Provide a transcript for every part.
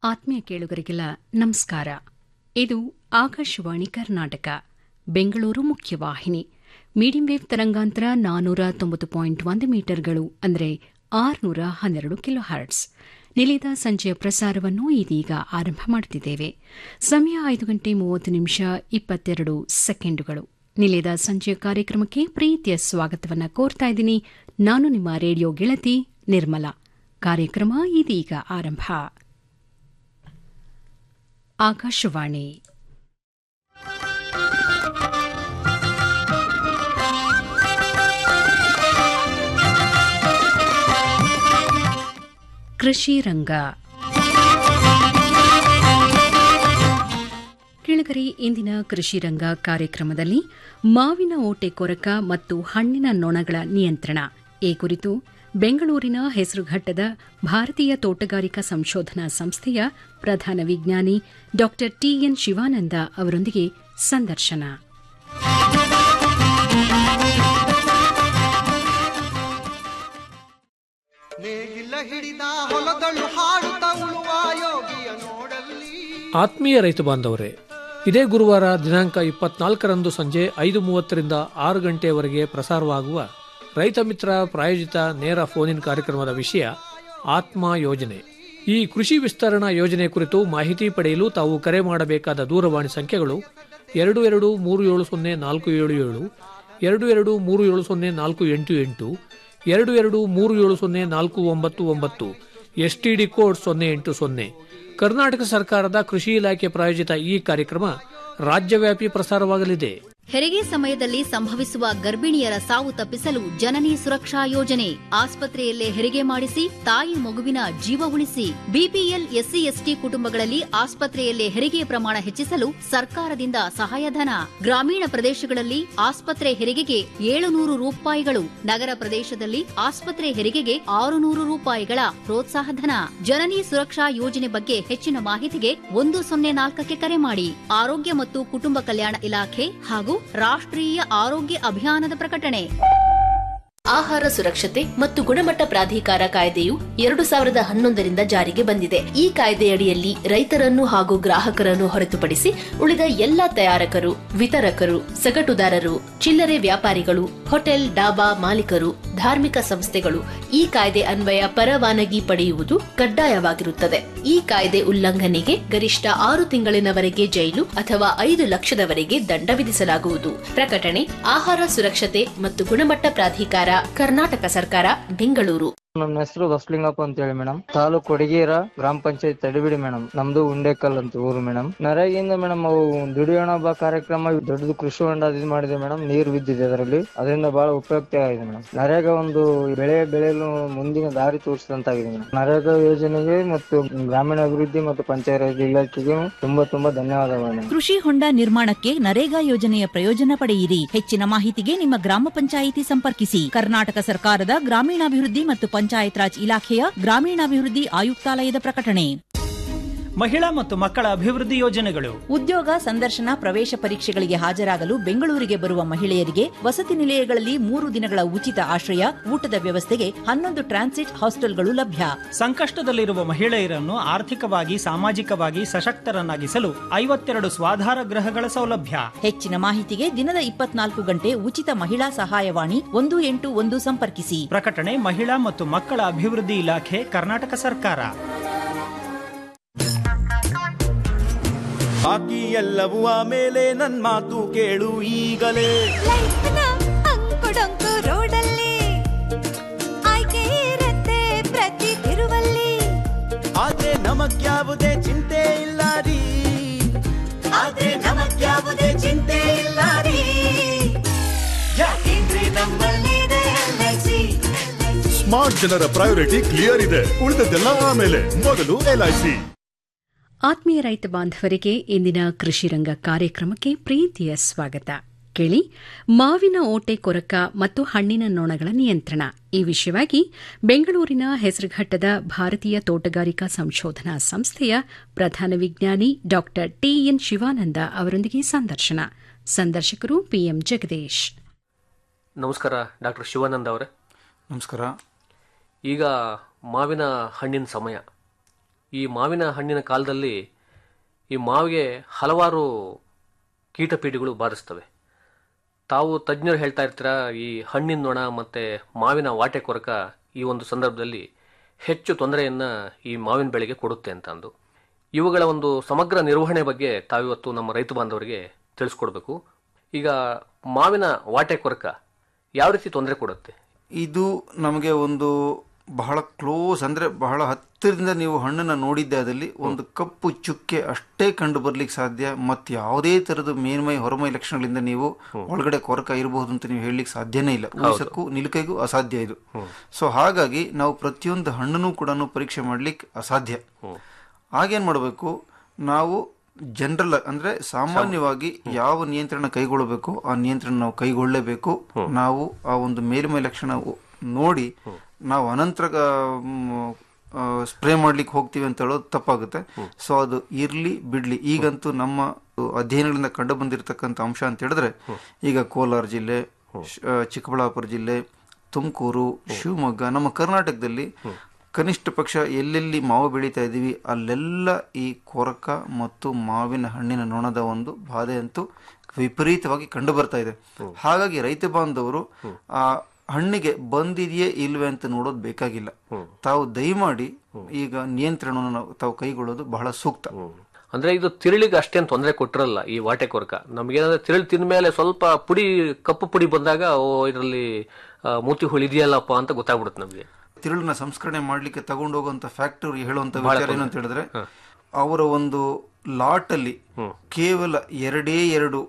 ಆತ್ಮೀಯ ಕೇಳುಗರಿಗೆಲ್ಲ ನಮಸ್ಕಾರ ಇದು ಆಕಾಶವಾಣಿ ಕರ್ನಾಟಕ ಬೆಂಗಳೂರು ಮುಖ್ಯವಾಹಿನಿ ಮೀಡಿಯಂ ವೇವ್ ತರಂಗಾಂತರ ನಾನೂರ ತೊಂಬತ್ತು ಪಾಯಿಂಟ್ ಒಂದು ಮೀಟರ್ಗಳು ಅಂದರೆ ಆರುನೂರ ಹನ್ನೆರಡು ಕಿಲೋ ಹರ್ಟ್ಸ್ ನಿಲಿದ ಸಂಜೆಯ ಪ್ರಸಾರವನ್ನು ಇದೀಗ ಆರಂಭ ಮಾಡುತ್ತಿದ್ದೇವೆ ಸಮಯ ಐದು ಗಂಟೆ ಮೂವತ್ತು ನಿಮಿಷ ಇಪ್ಪತ್ತೆರಡು ಸೆಕೆಂಡುಗಳು ನಿಲಿದ ಸಂಜೆಯ ಕಾರ್ಯಕ್ರಮಕ್ಕೆ ಪ್ರೀತಿಯ ಸ್ವಾಗತವನ್ನು ಕೋರ್ತಾ ಇದ್ದೀನಿ ನಾನು ನಿಮ್ಮ ರೇಡಿಯೋ ಗೆಳತಿ ನಿರ್ಮಲಾ ಕಾರ್ಯಕ್ರಮ ಇದೀಗ ಆರಂಭ ಆಕಾಶವಾಣಿ ಕೃಷಿ ರಂಗ ಕೆಳಗರಿ ಇಂದಿನ ಕೃಷಿ ರಂಗ ಕಾರ್ಯಕ್ರಮದಲ್ಲಿ ಮಾವಿನ ಓಟೆ ಕೊರಕ ಮತ್ತು ಹಣ್ಣಿನ ನೊಣಗಳ ನಿಯಂತ್ರಣ ಈ ಕುರಿತು ಬೆಂಗಳೂರಿನ ಹೆಸರುಘಟ್ಟದ ಭಾರತೀಯ ತೋಟಗಾರಿಕಾ ಸಂಶೋಧನಾ ಸಂಸ್ಥೆಯ ಪ್ರಧಾನ ವಿಜ್ಞಾನಿ ಡಾ ಟಿಎನ್ ಶಿವಾನಂದ ಅವರೊಂದಿಗೆ ಸಂದರ್ಶನ ನೇಗಿಲ ಹಿಡಿದ ಹೊಲದಳು ಹಾಡುತ್ತ ಉಳುವ ಯೋಗಿಯ ನೋಡಲ್ಲಿ ಆತ್ಮೀಯ ರೈತ ಬಾಂಧವರೇ ಇದೇ ಗುರುವಾರ ದಿನಾಂಕ ಇಪ್ಪತ್ನಾಲ್ಕರಂದು ಸಂಜೆ ಐದು ಮೂವತ್ತರಿಂದ ಆರು ಗಂಟೆಯವರೆಗೆ ಪ್ರಸಾರವಾಗುವ ರೈತ ಮಿತ್ರ ಪ್ರಾಯೋಜಿತ ನೇರ ಫೋನ್ ಕಾರ್ಯಕ್ರಮದ ವಿಷಯ ಆತ್ಮ ಯೋಜನೆ ಈ ಕೃಷಿ ವಿಸ್ತರಣಾ ಯೋಜನೆ ಕುರಿತು ಮಾಹಿತಿ ಪಡೆಯಲು ತಾವು ಕರೆ ಮಾಡಬೇಕಾದ ದೂರವಾಣಿ ಸಂಖ್ಯೆಗಳು ಎರಡು ಎರಡು ಮೂರು ಏಳು ಸೊನ್ನೆ ನಾಲ್ಕು ಏಳು ಏಳು ಎರಡು ಎರಡು ಮೂರು ಏಳು ಸೊನ್ನೆ ನಾಲ್ಕು ಎಂಟು ಎಂಟು ಎರಡು ಎರಡು ಮೂರು ಏಳು ಸೊನ್ನೆ ನಾಲ್ಕು ಒಂಬತ್ತು ಒಂಬತ್ತು ಎಸ್ಟಿಡಿ ಕೋಡ್ ಸೊನ್ನೆ ಎಂಟು ಸೊನ್ನೆ ಕರ್ನಾಟಕ ಸರ್ಕಾರದ ಕೃಷಿ ಇಲಾಖೆ ಪ್ರಾಯೋಜಿತ ಈ ಕಾರ್ಯಕ್ರಮ ರಾಜ್ಯವ್ಯಾಪಿ ಪ್ರಸಾರವಾಗಲಿದೆ ಹೆರಿಗೆ ಸಮಯದಲ್ಲಿ ಸಂಭವಿಸುವ ಗರ್ಭಿಣಿಯರ ಸಾವು ತಪ್ಪಿಸಲು ಜನನಿ ಸುರಕ್ಷಾ ಯೋಜನೆ ಆಸ್ಪತ್ರೆಯಲ್ಲೇ ಹೆರಿಗೆ ಮಾಡಿಸಿ ತಾಯಿ ಮಗುವಿನ ಜೀವ ಉಳಿಸಿ ಬಿಪಿಎಲ್ ಎಸ್ಸಿ ಎಸ್ಟಿ ಕುಟುಂಬಗಳಲ್ಲಿ ಆಸ್ಪತ್ರೆಯಲ್ಲೇ ಹೆರಿಗೆ ಪ್ರಮಾಣ ಹೆಚ್ಚಿಸಲು ಸರ್ಕಾರದಿಂದ ಸಹಾಯಧನ ಗ್ರಾಮೀಣ ಪ್ರದೇಶಗಳಲ್ಲಿ ಆಸ್ಪತ್ರೆ ಹೆರಿಗೆಗೆ ಏಳುನೂರು ರೂಪಾಯಿಗಳು ನಗರ ಪ್ರದೇಶದಲ್ಲಿ ಆಸ್ಪತ್ರೆ ಹೆರಿಗೆಗೆ ಆರುನೂರು ರೂಪಾಯಿಗಳ ಪ್ರೋತ್ಸಾಹಧನ ಜನನಿ ಸುರಕ್ಷಾ ಯೋಜನೆ ಬಗ್ಗೆ ಹೆಚ್ಚಿನ ಮಾಹಿತಿಗೆ ಒಂದು ಸೊನ್ನೆ ನಾಲ್ಕಕ್ಕೆ ಕರೆ ಮಾಡಿ ಆರೋಗ್ಯ ಮತ್ತು ಕುಟುಂಬ ಕಲ್ಯಾಣ ಇಲಾಖೆ ಹಾಗೂ ರಾಷ್ಟ್ರೀಯ ಆರೋಗ್ಯ ಅಭಿಯಾನದ ಪ್ರಕಟಣೆ ಆಹಾರ ಸುರಕ್ಷತೆ ಮತ್ತು ಗುಣಮಟ್ಟ ಪ್ರಾಧಿಕಾರ ಕಾಯ್ದೆಯು ಎರಡು ಸಾವಿರದ ಹನ್ನೊಂದರಿಂದ ಜಾರಿಗೆ ಬಂದಿದೆ ಈ ಕಾಯ್ದೆಯಡಿಯಲ್ಲಿ ರೈತರನ್ನು ಹಾಗೂ ಗ್ರಾಹಕರನ್ನು ಹೊರತುಪಡಿಸಿ ಉಳಿದ ಎಲ್ಲ ತಯಾರಕರು ವಿತರಕರು ಸಗಟುದಾರರು ಚಿಲ್ಲರೆ ವ್ಯಾಪಾರಿಗಳು ಹೋಟೆಲ್ ಡಾಬಾ ಮಾಲೀಕರು ಧಾರ್ಮಿಕ ಸಂಸ್ಥೆಗಳು ಈ ಕಾಯ್ದೆ ಅನ್ವಯ ಪರವಾನಗಿ ಪಡೆಯುವುದು ಕಡ್ಡಾಯವಾಗಿರುತ್ತದೆ ಈ ಕಾಯ್ದೆ ಉಲ್ಲಂಘನೆಗೆ ಗರಿಷ್ಠ ಆರು ತಿಂಗಳಿನವರೆಗೆ ಜೈಲು ಅಥವಾ ಐದು ಲಕ್ಷದವರೆಗೆ ದಂಡ ವಿಧಿಸಲಾಗುವುದು ಪ್ರಕಟಣೆ ಆಹಾರ ಸುರಕ್ಷತೆ ಮತ್ತು ಗುಣಮಟ್ಟ ಪ್ರಾಧಿಕಾರ ಕರ್ನಾಟಕ ಸರ್ಕಾರ ಬೆಂಗಳೂರು ನಮ್ಮ ಹೆಸರು ಬಸಲಿಂಗಪ್ಪ ಅಂತ ಹೇಳಿ ಮೇಡಮ್ ತಾಲೂಕ್ ಕೊಡಗೇರ ಗ್ರಾಮ ಪಂಚಾಯತ್ ತಡಿಬಿಡಿ ಮೇಡಮ್ ನಮ್ದು ಉಂಡೇಕಲ್ ಅಂತ ಊರು ಮೇಡಮ್ ನರೇಗಿಂದ ಮೇಡಮ್ ಅವು ದುಡಿಯೋಣ ಬಾ ಕಾರ್ಯಕ್ರಮ ದೊಡ್ಡದು ಕೃಷಿ ಹೊಂಡ ಇದು ಮಾಡಿದೆ ಮೇಡಮ್ ನೀರು ಬಿದ್ದಿದೆ ಅದರಲ್ಲಿ ಅದರಿಂದ ಬಹಳ ಉಪಯುಕ್ತ ಆಗಿದೆ ಮೇಡಮ್ ನರೇಗಾ ಒಂದು ಬೆಳೆ ಬೆಳೆಯಲು ಮುಂದಿನ ದಾರಿ ತೋರಿಸಿದಂತಾಗಿದೆ ಮೇಡಮ್ ನರೇಗಾ ಯೋಜನೆಗೆ ಮತ್ತು ಗ್ರಾಮೀಣ ಅಭಿವೃದ್ಧಿ ಮತ್ತು ಪಂಚಾಯತ್ ಇಲಾಖೆಗೆ ತುಂಬಾ ತುಂಬಾ ಧನ್ಯವಾದಗಳು ಮೇಡಮ್ ಕೃಷಿ ಹೊಂಡ ನಿರ್ಮಾಣಕ್ಕೆ ನರೇಗಾ ಯೋಜನೆಯ ಪ್ರಯೋಜನ ಪಡೆಯಿರಿ ಹೆಚ್ಚಿನ ಮಾಹಿತಿಗೆ ನಿಮ್ಮ ಗ್ರಾಮ ಪಂಚಾಯಿತಿ ಸಂಪರ್ಕಿಸಿ ಕರ್ನಾಟಕ ಸರ್ಕಾರದ ಗ್ರಾಮೀಣಾಭಿವೃದ್ಧಿ ಮತ್ತು ಪಂಚಾಯತ್ ರಾಜ್ ಇಲಾಖೆಯ ಗ್ರಾಮೀಣಾಭಿವೃದ್ಧಿ ಆಯುಕ್ತಾಲಯದ ಪ್ರಕಟಣೆ ಮಹಿಳಾ ಮತ್ತು ಮಕ್ಕಳ ಅಭಿವೃದ್ಧಿ ಯೋಜನೆಗಳು ಉದ್ಯೋಗ ಸಂದರ್ಶನ ಪ್ರವೇಶ ಪರೀಕ್ಷೆಗಳಿಗೆ ಹಾಜರಾಗಲು ಬೆಂಗಳೂರಿಗೆ ಬರುವ ಮಹಿಳೆಯರಿಗೆ ವಸತಿ ನಿಲಯಗಳಲ್ಲಿ ಮೂರು ದಿನಗಳ ಉಚಿತ ಆಶ್ರಯ ಊಟದ ವ್ಯವಸ್ಥೆಗೆ ಹನ್ನೊಂದು ಟ್ರಾನ್ಸಿಟ್ ಹಾಸ್ಟೆಲ್ಗಳು ಲಭ್ಯ ಸಂಕಷ್ಟದಲ್ಲಿರುವ ಮಹಿಳೆಯರನ್ನು ಆರ್ಥಿಕವಾಗಿ ಸಾಮಾಜಿಕವಾಗಿ ಸಶಕ್ತರನ್ನಾಗಿಸಲು ಐವತ್ತೆರಡು ಸ್ವಾಧಾರ ಗೃಹಗಳ ಸೌಲಭ್ಯ ಹೆಚ್ಚಿನ ಮಾಹಿತಿಗೆ ದಿನದ ಇಪ್ಪತ್ನಾಲ್ಕು ಗಂಟೆ ಉಚಿತ ಮಹಿಳಾ ಸಹಾಯವಾಣಿ ಒಂದು ಎಂಟು ಒಂದು ಸಂಪರ್ಕಿಸಿ ಪ್ರಕಟಣೆ ಮಹಿಳಾ ಮತ್ತು ಮಕ್ಕಳ ಅಭಿವೃದ್ಧಿ ಇಲಾಖೆ ಕರ್ನಾಟಕ ಸರ್ಕಾರ ಬಾಕಿ ಎಲ್ಲವೂ ಆಮೇಲೆ ನನ್ ಮಾತು ಕೇಳು ಈಗಲೇ ಲೈಫ್ನ ಅಂಕುಡೊಂಕು ರೋಡಲ್ಲಿ ಆಯ್ಕೆ ಇರತ್ತೆ ಪ್ರತಿ ತಿರುವಲ್ಲಿ ಆದ್ರೆ ನಮಗ್ಯಾವುದೇ ಚಿಂತೆ ಇಲ್ಲ ರೀ ಆದ್ರೆ ನಮಗ್ಯಾವುದೇ ಚಿಂತೆ ಇಲ್ಲ ರೀ ಯಾಕೆಂದ್ರೆ ನಮ್ಮಲ್ಲಿದೆ LIC. ಸ್ಮಾರ್ಟ್ ಜನರ ಪ್ರಯಾರಿಟಿ ಕ್ಲಿಯರ್ ಇದೆ ಉಳಿದದ್ದೆಲ್ಲ ಆಮೇಲೆ ಮೊದಲು ಎಲ್ಐಸಿ ಆತ್ಮೀಯ ರೈತ ಬಾಂಧವರಿಗೆ ಇಂದಿನ ಕೃಷಿ ರಂಗ ಕಾರ್ಯಕ್ರಮಕ್ಕೆ ಪ್ರೀತಿಯ ಸ್ವಾಗತ ಕೇಳಿ ಮಾವಿನ ಓಟೆ ಕೊರಕ ಮತ್ತು ಹಣ್ಣಿನ ನೊಣಗಳ ನಿಯಂತ್ರಣ ಈ ವಿಷಯವಾಗಿ ಬೆಂಗಳೂರಿನ ಹೆಸರುಘಟ್ಟದ ಭಾರತೀಯ ತೋಟಗಾರಿಕಾ ಸಂಶೋಧನಾ ಸಂಸ್ಥೆಯ ಪ್ರಧಾನ ವಿಜ್ಞಾನಿ ಡಾ ಟಿಎನ್ ಶಿವಾನಂದ ಅವರೊಂದಿಗೆ ಸಂದರ್ಶನ ಸಂದರ್ಶಕರು ಪಿಎಂ ಜಗದೀಶ್ ನಮಸ್ಕಾರ ಡಾಕ್ಟರ್ ಶಿವಾನಂದ ಅವರೇ ನಮಸ್ಕಾರ ಈಗ ಮಾವಿನ ಹಣ್ಣಿನ ಸಮಯ ಈ ಮಾವಿನ ಹಣ್ಣಿನ ಕಾಲದಲ್ಲಿ ಈ ಮಾವಿಗೆ ಹಲವಾರು ಕೀಟಪೀಡಿಗಳು ಬಾರಿಸ್ತವೆ ತಾವು ತಜ್ಞರು ಹೇಳ್ತಾ ಇರ್ತೀರ ಈ ಹಣ್ಣಿನ ನೊಣ ಮತ್ತು ಮಾವಿನ ವಾಟೆ ಕೊರಕ ಈ ಒಂದು ಸಂದರ್ಭದಲ್ಲಿ ಹೆಚ್ಚು ತೊಂದರೆಯನ್ನು ಈ ಮಾವಿನ ಬೆಳೆಗೆ ಕೊಡುತ್ತೆ ಅಂತ ಅಂದು ಇವುಗಳ ಒಂದು ಸಮಗ್ರ ನಿರ್ವಹಣೆ ಬಗ್ಗೆ ತಾವಿವತ್ತು ನಮ್ಮ ರೈತ ಬಾಂಧವರಿಗೆ ತಿಳಿಸ್ಕೊಡ್ಬೇಕು ಈಗ ಮಾವಿನ ವಾಟೆ ಕೊರಕ ಯಾವ ರೀತಿ ತೊಂದರೆ ಕೊಡುತ್ತೆ ಇದು ನಮಗೆ ಒಂದು ಬಹಳ ಕ್ಲೋಸ್ ಅಂದ್ರೆ ಬಹಳ ಹತ್ತಿರದಿಂದ ನೀವು ಹಣ್ಣನ್ನ ನೋಡಿದ್ದೆ ಅದಲ್ಲಿ ಒಂದು ಕಪ್ಪು ಚುಕ್ಕೆ ಅಷ್ಟೇ ಕಂಡು ಬರ್ಲಿಕ್ಕೆ ಸಾಧ್ಯ ಮತ್ತೆ ಯಾವುದೇ ತರದ ಮೇಲ್ಮೈ ಹೊರಮೈ ಲಕ್ಷಣಗಳಿಂದ ನೀವು ಒಳಗಡೆ ಕೊರಕ ಇರಬಹುದು ಅಂತ ನೀವು ಹೇಳಲಿಕ್ಕೆ ಸಾಧ್ಯನೇ ಇಲ್ಲ ಊಸಕ್ಕೂ ನಿಲುಕೈಗೂ ಅಸಾಧ್ಯ ಇದು ಸೊ ಹಾಗಾಗಿ ನಾವು ಪ್ರತಿಯೊಂದು ಹಣ್ಣನ್ನು ಕೂಡ ಪರೀಕ್ಷೆ ಮಾಡ್ಲಿಕ್ಕೆ ಅಸಾಧ್ಯ ಆಗೇನ್ ಮಾಡಬೇಕು ನಾವು ಜನರಲ್ ಅಂದ್ರೆ ಸಾಮಾನ್ಯವಾಗಿ ಯಾವ ನಿಯಂತ್ರಣ ಕೈಗೊಳ್ಳಬೇಕು ಆ ನಿಯಂತ್ರಣ ನಾವು ಕೈಗೊಳ್ಳಲೇಬೇಕು ನಾವು ಆ ಒಂದು ಮೇಲ್ಮೈ ಲಕ್ಷಣ ನೋಡಿ ನಾವು ಅನಂತರ ಸ್ಪ್ರೇ ಮಾಡ್ಲಿಕ್ಕೆ ಹೋಗ್ತೀವಿ ಅಂತ ಹೇಳೋದು ತಪ್ಪಾಗುತ್ತೆ ಸೊ ಅದು ಇರ್ಲಿ ಬಿಡ್ಲಿ ಈಗಂತೂ ನಮ್ಮ ಅಧ್ಯಯನಗಳಿಂದ ಕಂಡು ಬಂದಿರತಕ್ಕಂಥ ಅಂಶ ಅಂತ ಹೇಳಿದ್ರೆ ಈಗ ಕೋಲಾರ ಜಿಲ್ಲೆ ಶ್- ಆ, ಚಿಕ್ಕಬಳ್ಳಾಪುರ ಜಿಲ್ಲೆ ತುಮಕೂರು ಶಿವಮೊಗ್ಗ ನಮ್ಮ ಕರ್ನಾಟಕದಲ್ಲಿ ಕನಿಷ್ಠ ಪಕ್ಷ ಎಲ್ಲೆಲ್ಲಿ ಮಾವು ಬೆಳೀತಾ ಇದ್ದೀವಿ ಅಲ್ಲೆಲ್ಲ ಈ ಕೊರಕ ಮತ್ತು ಮಾವಿನ ಹಣ್ಣಿನ ನೊಣದ ಒಂದು ಬಾಧೆ ಅಂತೂ ವಿಪರೀತವಾಗಿ ಕಂಡು ಬರ್ತಾ ಇದೆ ಹಾಗಾಗಿ ರೈತ ಬಾಂಧವರು ಆ ಹಣ್ಣಿಗೆ ಬಂದಿದೆಯೇ ಇಲ್ವೇ ಅಂತ ನೋಡೋದು ಬೇಕಾಗಿಲ್ಲ ತಾವು ದಯಮಾಡಿ ಈಗ ನಿಯಂತ್ರಣವನ್ನು ನಾವು- ತಾವು ಕೈಗೊಳ್ಳೋದು ಬಹಳ ಸೂಕ್ತ ಅಂದ್ರೆ ಇದು ತಿರುಳಿಗೆ ಅಷ್ಟೇನು ತೊಂದರೆ ಕೊಟ್ಟಿರಲ್ಲ ಈ ವಾಟೆ ಕೊರಕ ನಮ್ಗೇನಾದ್ರೆ ತಿರುಳು ತಿಂದ ಮೇಲೆ ಸ್ವಲ್ಪ ಪುಡಿ ಕಪ್ಪು ಪುಡಿ ಬಂದಾಗ ಓ ಇದರಲ್ಲಿ ಮೂತಿ ಹುಳಿ ಇದೆಯಲ್ಲಪ್ಪ ಅಂತ ಗೊತ್ತಾಗ್ಬಿಡುತ್ತೆ ನಮಗೆ ತಿರುಳನ್ನ ಸಂಸ್ಕರಣೆ ಮಾಡ್ಲಿಕ್ಕೆ ತಗೊಂಡು ಹೋಗುವಂತ ಫ್ಯಾಕ್ಟರಿ ಹೇಳುವಂತ ಬಹಳ ವಿಚಾರ ಏನು ಅಂತ ಹೇಳಿದ್ರೆ ಅವರ ಒಂದು ಲಾಟ್ ಅಲ್ಲಿ ಕೇವಲ ಎರಡೇ ಎರಡು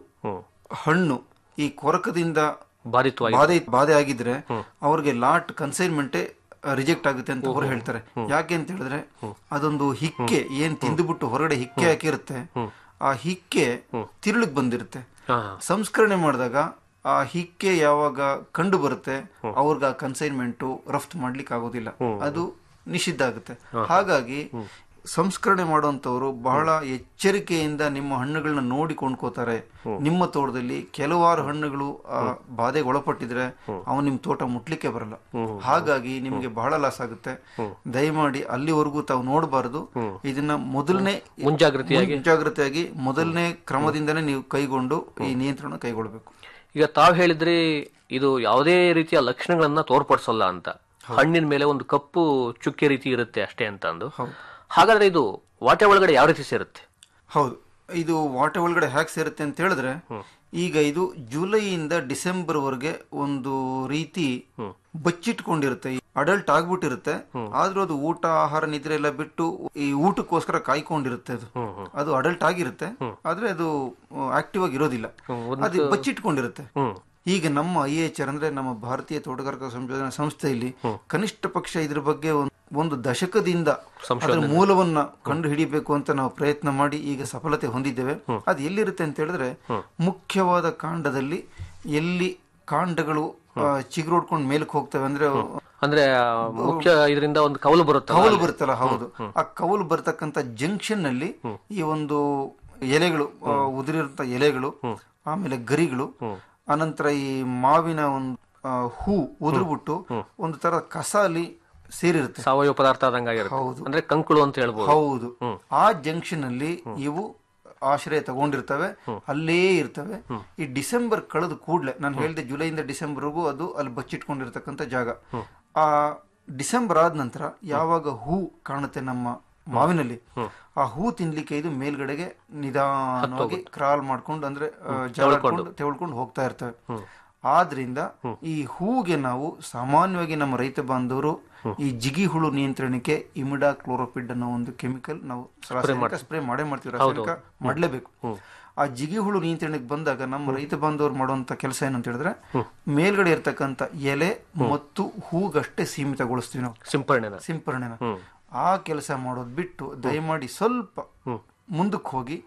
ಹಣ್ಣು ಈ ಕೊರಕದಿಂದ ಬಾಧಿತವಾಗಿ ಬಾಧೆ ಬಾಧೆ ಆಗಿದ್ರೆ ಅವ್ರಿಗೆ ಲಾಟ್ ಕನ್ಸೈನ್ಮೆಂಟೇ ರಿಜೆಕ್ಟ್ ಆಗುತ್ತೆ ಅಂತ ಅವ್ರು ಹೇಳ್ತಾರೆ ಯಾಕೆ ಅಂತ ಹೇಳಿದ್ರೆ ಅದೊಂದು ಹಿಕ್ಕೆ ಏನ್ ತಿಂದುಬಿಟ್ಟು ಹೊರಗಡೆ ಹಿಕ್ಕೆ ಹಾಕಿರುತ್ತೆ ಆ ಹಿಕ್ಕೆ ತಿರುಳಿಗೆ ಬಂದಿರುತ್ತೆ ಸಂಸ್ಕರಣೆ ಮಾಡಿದಾಗ ಆ ಹಿಕ್ಕೆ ಯಾವಾಗ ಕಂಡು ಬರುತ್ತೆ ಅವ್ರಿಗೆ ಆ ಕನ್ಸೈನ್ಮೆಂಟು ರಫ್ತು ಮಾಡ್ಲಿಕ್ಕೆ ಆಗೋದಿಲ್ಲ ಅದು ನಿಷಿದ್ಧ ಆಗುತ್ತೆ ಹಾಗಾಗಿ ಸಂಸ್ಕರಣೆ ಮಾಡುವಂತವರು ಬಹಳ ಎಚ್ಚರಿಕೆಯಿಂದ ನಿಮ್ಮ ಹಣ್ಣುಗಳನ್ನ ನೋಡಿ ಕೊಂಡ್ಕೋತಾರೆ ನಿಮ್ಮ ತೋಟದಲ್ಲಿ ಕೆಲವಾರು ಹಣ್ಣುಗಳು ಆ ಬಾಧೆಗೆ ಒಳಪಟ್ಟಿದ್ರೆ ಅವನು ನಿಮ್ ತೋಟ ಮುಟ್ಲಿಕ್ಕೆ ಬರಲ್ಲ ಹಾಗಾಗಿ ನಿಮ್ಗೆ ಬಹಳ ಲಾಸ್ ಆಗುತ್ತೆ ದಯಮಾಡಿ ಅಲ್ಲಿವರೆಗೂ ತಾವು ನೋಡಬಾರದು ಇದನ್ನ ಮೊದಲನೇ ಮುಂಜಾಗ್ರತೆಯಾಗಿ? ಮುಂಜಾಗ್ರತೆಯಾಗಿ ಮೊದಲನೇ ಕ್ರಮದಿಂದನೇ ನೀವು ಕೈಗೊಂಡು ಈ ನಿಯಂತ್ರಣ ಕೈಗೊಳ್ಳಬೇಕು ಈಗ ತಾವ್ ಹೇಳಿದ್ರಿ ಇದು ಯಾವುದೇ ರೀತಿಯ ಲಕ್ಷಣಗಳನ್ನ ತೋರ್ಪಡಿಸಲ್ಲ ಅಂತ ಹಣ್ಣಿನ ಮೇಲೆ ಒಂದು ಕಪ್ಪು ಚುಕ್ಕೆ ರೀತಿ ಇರುತ್ತೆ ಅಷ್ಟೇ ಅಂತ ಅಂದು ಹಾಗಾದ್ರೆ ಇದು ವಾಟೆ ಒಳಗಡೆ ಯಾವ ರೀತಿ ಸೇರುತ್ತೆ ಹೌದು ಇದು ವಾಟೆ ಒಳಗಡೆ ಹ್ಯಾಕ್ ಸೇರುತ್ತೆ ಅಂತ ಹೇಳಿದ್ರೆ ಈಗ ಇದು ಜುಲೈಯಿಂದ ಡಿಸೆಂಬರ್ ವರೆಗೆ ಒಂದು ರೀತಿ ಬಚ್ಚಿಟ್ಕೊಂಡಿರುತ್ತೆ ಅಡಲ್ಟ್ ಆಗ್ಬಿಟ್ಟಿರುತ್ತೆ ಆದ್ರೂ ಅದು ಊಟ ಆಹಾರ ನಿದ್ರೆ ಎಲ್ಲ ಬಿಟ್ಟು ಈ ಊಟಕ್ಕೋಸ್ಕರ ಕಾಯ್ಕೊಂಡಿರುತ್ತೆ ಅದು ಅದು ಅಡಲ್ಟ್ ಆಗಿರುತ್ತೆ ಆದ್ರೆ ಅದು ಆಕ್ಟಿವ್ ಆಗಿ ಇರೋದಿಲ್ಲ ಅದು ಬಚ್ಚಿಟ್ಕೊಂಡಿರುತ್ತೆ ಈಗ ನಮ್ಮ ಐ ಎಚ್ ಆರ್ ಅಂದ್ರೆ ನಮ್ಮ ಭಾರತೀಯ ತೋಟಗಾರಿಕಾ ಸಂಶೋಧನಾ ಸಂಸ್ಥೆಯಲ್ಲಿ ಕನಿಷ್ಠ ಪಕ್ಷ ಇದ್ರ ಬಗ್ಗೆ ಒಂದ್- ಒಂದು ದಶಕದಿಂದ ಅದರ ಮೂಲವನ್ನ ಕಂಡು ಹಿಡಿಬೇಕು ಅಂತ ನಾವು ಪ್ರಯತ್ನ ಮಾಡಿ ಈಗ ಸಫಲತೆ ಹೊಂದಿದ್ದೇವೆ ಅದು ಎಲ್ಲಿರುತ್ತೆ ಅಂತ ಹೇಳಿದ್ರೆ ಮುಖ್ಯವಾದ ಕಾಂಡದಲ್ಲಿ ಎಲ್ಲಿ ಕಾಂಡಗಳು ಆ, ಚಿಗುರೊಡ್ಕೊಂಡು ಮೇಲಕ್ಕೆ ಹೋಗ್ತವೆ ಅಂದ್ರೆ ಅಂದ್ರೆ ಆ, ಮುಖ್ಯ ಇದರಿಂದ ಒಂದು ಕವಲು ಬರುತ್ತೆ ಕವಲು ಬರುತ್ತಲ್ಲ ಹೌದು ಆ ಕವಲು ಬರ್ತಕ್ಕಂತ ಜಂಕ್ಷನ್ ನಲ್ಲಿ ಈ ಒಂದು ಎಲೆಗಳು ಆ, ಉದುರಿರುವಂತ ಎಲೆಗಳು ಆಮೇಲೆ ಗರಿಗಳು ಅನಂತರ ಈ ಮಾವಿನ ಒಂದು ಆ, ಹೂ ಉದುರ್ಬಿಟ್ಟು ಒಂದು ತರ ಕಸ ಅಲ್ಲಿ ಸೇರಿರುತ್ತೆ ಸಾವಯವ ಪದಾರ್ಥ ಆದಂಗಾಗಿರುತ್ತೆ ಅಂದ್ರೆ ಕಂಕುಳು ಅಂತ ಹೇಳ್ಬೋದು ಹೌದು ಆ ಜಂಕ್ಷನ್ ಅಲ್ಲಿ ಇವು ಆಶ್ರಯ ತಗೊಂಡಿರ್ತವೆ ಅಲ್ಲೇ ಇರ್ತವೆ ಈ ಡಿಸೆಂಬರ್ ಕಳೆದ ಕೂಡ್ಲೆ ನಾನು ಹೇಳಿದೆ ಜುಲೈಯಿಂದ ಡಿಸೆಂಬರ್ಗೂ ಅದು ಅಲ್ಲಿ ಬಚ್ಚಿಟ್ಕೊಂಡಿರ್ತಕ್ಕಂಥ ಜಾಗ ಆ ಡಿಸೆಂಬರ್ ಆದ ನಂತರ ಯಾವಾಗ ಹೂ ಕಾಣುತ್ತೆ ನಮ್ಮ ಮಾವಿನಲ್ಲಿ ಆ ಹೂ ತಿನ್ಲಿಕ್ಕೆ ಇದು ಮೇಲ್ಗಡೆಗೆ ನಿಧಾನವಾಗಿ ಕ್ರಾಲ್ ಮಾಡ್ಕೊಂಡು ಅಂದ್ರೆ ಆ, ಜಾರ್ಕೊಂಡು ತೆವಳ್ಕೊಂಡು ಹೋಗ್ತಾ ಇರ್ತವೆ ಆದ್ರಿಂದ ಈ ಹೂಗೆ ನಾವು ಸಾಮಾನ್ಯವಾಗಿ ನಮ್ಮ ರೈತ ಬಾಂಧವರು ಈ ಜಿಗಿ ಹುಳು ನಿಯಂತ್ರಣಕ್ಕೆ ಇಮಿಡಾ ಕ್ಲೋರೋಪಿಡ್ ಅನ್ನೋ ಒಂದು ಕೆಮಿಕಲ್ ನಾವು ರಾಸಾಯನಿಕ ಸ್ಪ್ರೇ ಮಾಡೇ ಮಾಡ್ತೀವಿ ರಾಸಾಯನಿಕ ಮಾಡಲೇಬೇಕು ಆ ಜಿಗಿ ಹುಳು ನಿಯಂತ್ರಣಕ್ಕೆ ಬಂದಾಗ ನಮ್ಮ ರೈತ ಬಾಂಧವರು ಮಾಡುವಂತ ಕೆಲಸ ಏನಂತ ಹೇಳಿದ್ರೆ ಮೇಲ್ಗಡೆ ಇರ್ತಕ್ಕಂಥ ಎಲೆ ಮತ್ತು ಹೂಗಷ್ಟೇ ಸೀಮಿತಗೊಳಿಸ್ತೀವಿ ನಾವು ಸಿಂಪರಣೆನ ಸಿಂಪರಣೆನ ಆ ಕೆಲಸ ಮಾಡೋದು ಬಿಟ್ಟು ದಯಮಾಡಿ ಸ್ವಲ್ಪ ಮುಂದಕ್ಕೆ ಹೋಗಿ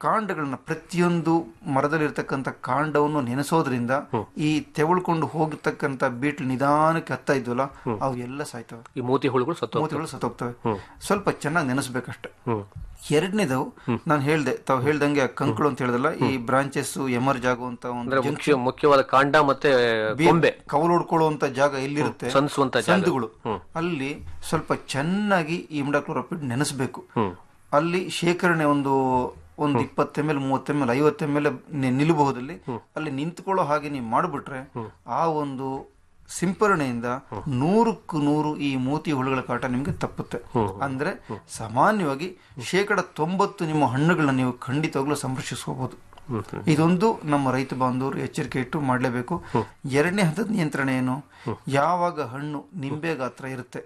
ಕಾಂಡಗಳನ್ನ ಪ್ರತಿಯೊಂದು ಮರದಲ್ಲಿರ್ತಕ್ಕಂಥ ಕಾಂಡವನ್ನು ನೆನೆಸೋದ್ರಿಂದ ಈ ತೆವಳ್ಕೊಂಡು ಹೋಗಿರ್ತಕ್ಕಂಥ ಬೀಟ್ಲು ನಿಧಾನಕ್ಕೆ ಹತ್ತಾ ಇದ್ವಲ್ಲ ಅವು ಎಲ್ಲ ಸಾಯ್ತವೆ ಈ ಮೋತಿ ಹುಳುಗಳು ಸತ್ತು ಮೂತಿಗಳು ಸತ್ತೋಗ್ತವೆ ಸ್ವಲ್ಪ ಚೆನ್ನಾಗಿ ನೆನೆಸ್ಬೇಕಷ್ಟೆ ಎರಡನೇದು ನಾನು ಹೇಳ್ದೆ ತಾವು ಹೇಳ್ದಂಗೆ ಆ ಕಂಕಳು ಅಂತ ಹೇಳಿದಲ್ಲ ಈ ಬ್ರಾಂಚಸ್ ಎಮರ್ಜ್ ಆಗುವಂತ ಅಂದ್ರೆ ಒಂದು ಮುಖ್ಯ ಮುಖ್ಯವಾದ ಕಾಂಡ ಮತ್ತೆ ಕೊಂಬೆ ಕವಲು ಹೊಡ್ಕೊಳ್ಳುವಂತ ಜಾಗ ಎಲ್ಲಿರುತ್ತೆ ಸಂದಿಸುವಂತ ಜಾಗ. ಸಂದುಗಳು ಹ್ಮ್. ಅಲ್ಲಿ ಸ್ವಲ್ಪ ಚೆನ್ನಾಗಿ ಇಮ್ಡಾಕ್ಲೋರಪಿಡ್ ನೆನೆಸ್ಬೇಕು ಅಲ್ಲಿ ಶೇಖರಣೆ ಒಂದು ಒಂದು ಇಪ್ಪತ್ತು ಎಮ್ ಎಲ್ ಮೂವತ್ತು ಎಮ್ ಎಲ್ ಐವತ್ತು ಎಮ್ ಎಲ್ ನಿಲ್ಲಬಹುದಲ್ಲಿ ಅಲ್ಲಿ ನಿಂತ್ಕೊಳ್ಳೋ ಹಾಗೆ ನೀವು ಮಾಡಿಬಿಟ್ರೆ ಆ ಒಂದು ಸಿಂಪರಣೆಯಿಂದ ನೂರಕ್ಕೂ ನೂರು ಈ ಮೂತಿ ಹುಳುಗಳ ಕಾಟ ನಿಮಗೆ ತಪ್ಪುತ್ತೆ ಅಂದ್ರೆ ಸಾಮಾನ್ಯವಾಗಿ ಶೇಕಡ ತೊಂಬತ್ತು ನಿಮ್ಮ ಹಣ್ಣುಗಳನ್ನ ನೀವು ಖಂಡಿತವಾಗ್ಲೂ ಸಂರಕ್ಷಿಸ್ಕೋಬಹುದು ಇದೊಂದು ನಮ್ಮ ರೈತ ಬಾಂಧವರು ಎಚ್ಚರಿಕೆ ಇಟ್ಟು ಮಾಡಲೇಬೇಕು ಎರಡನೇ ಹಂತದ ನಿಯಂತ್ರಣ ಏನು ಯಾವಾಗ ಹಣ್ಣು ನಿಂಬೆ ಗಾತ್ರ ಇರುತ್ತೆ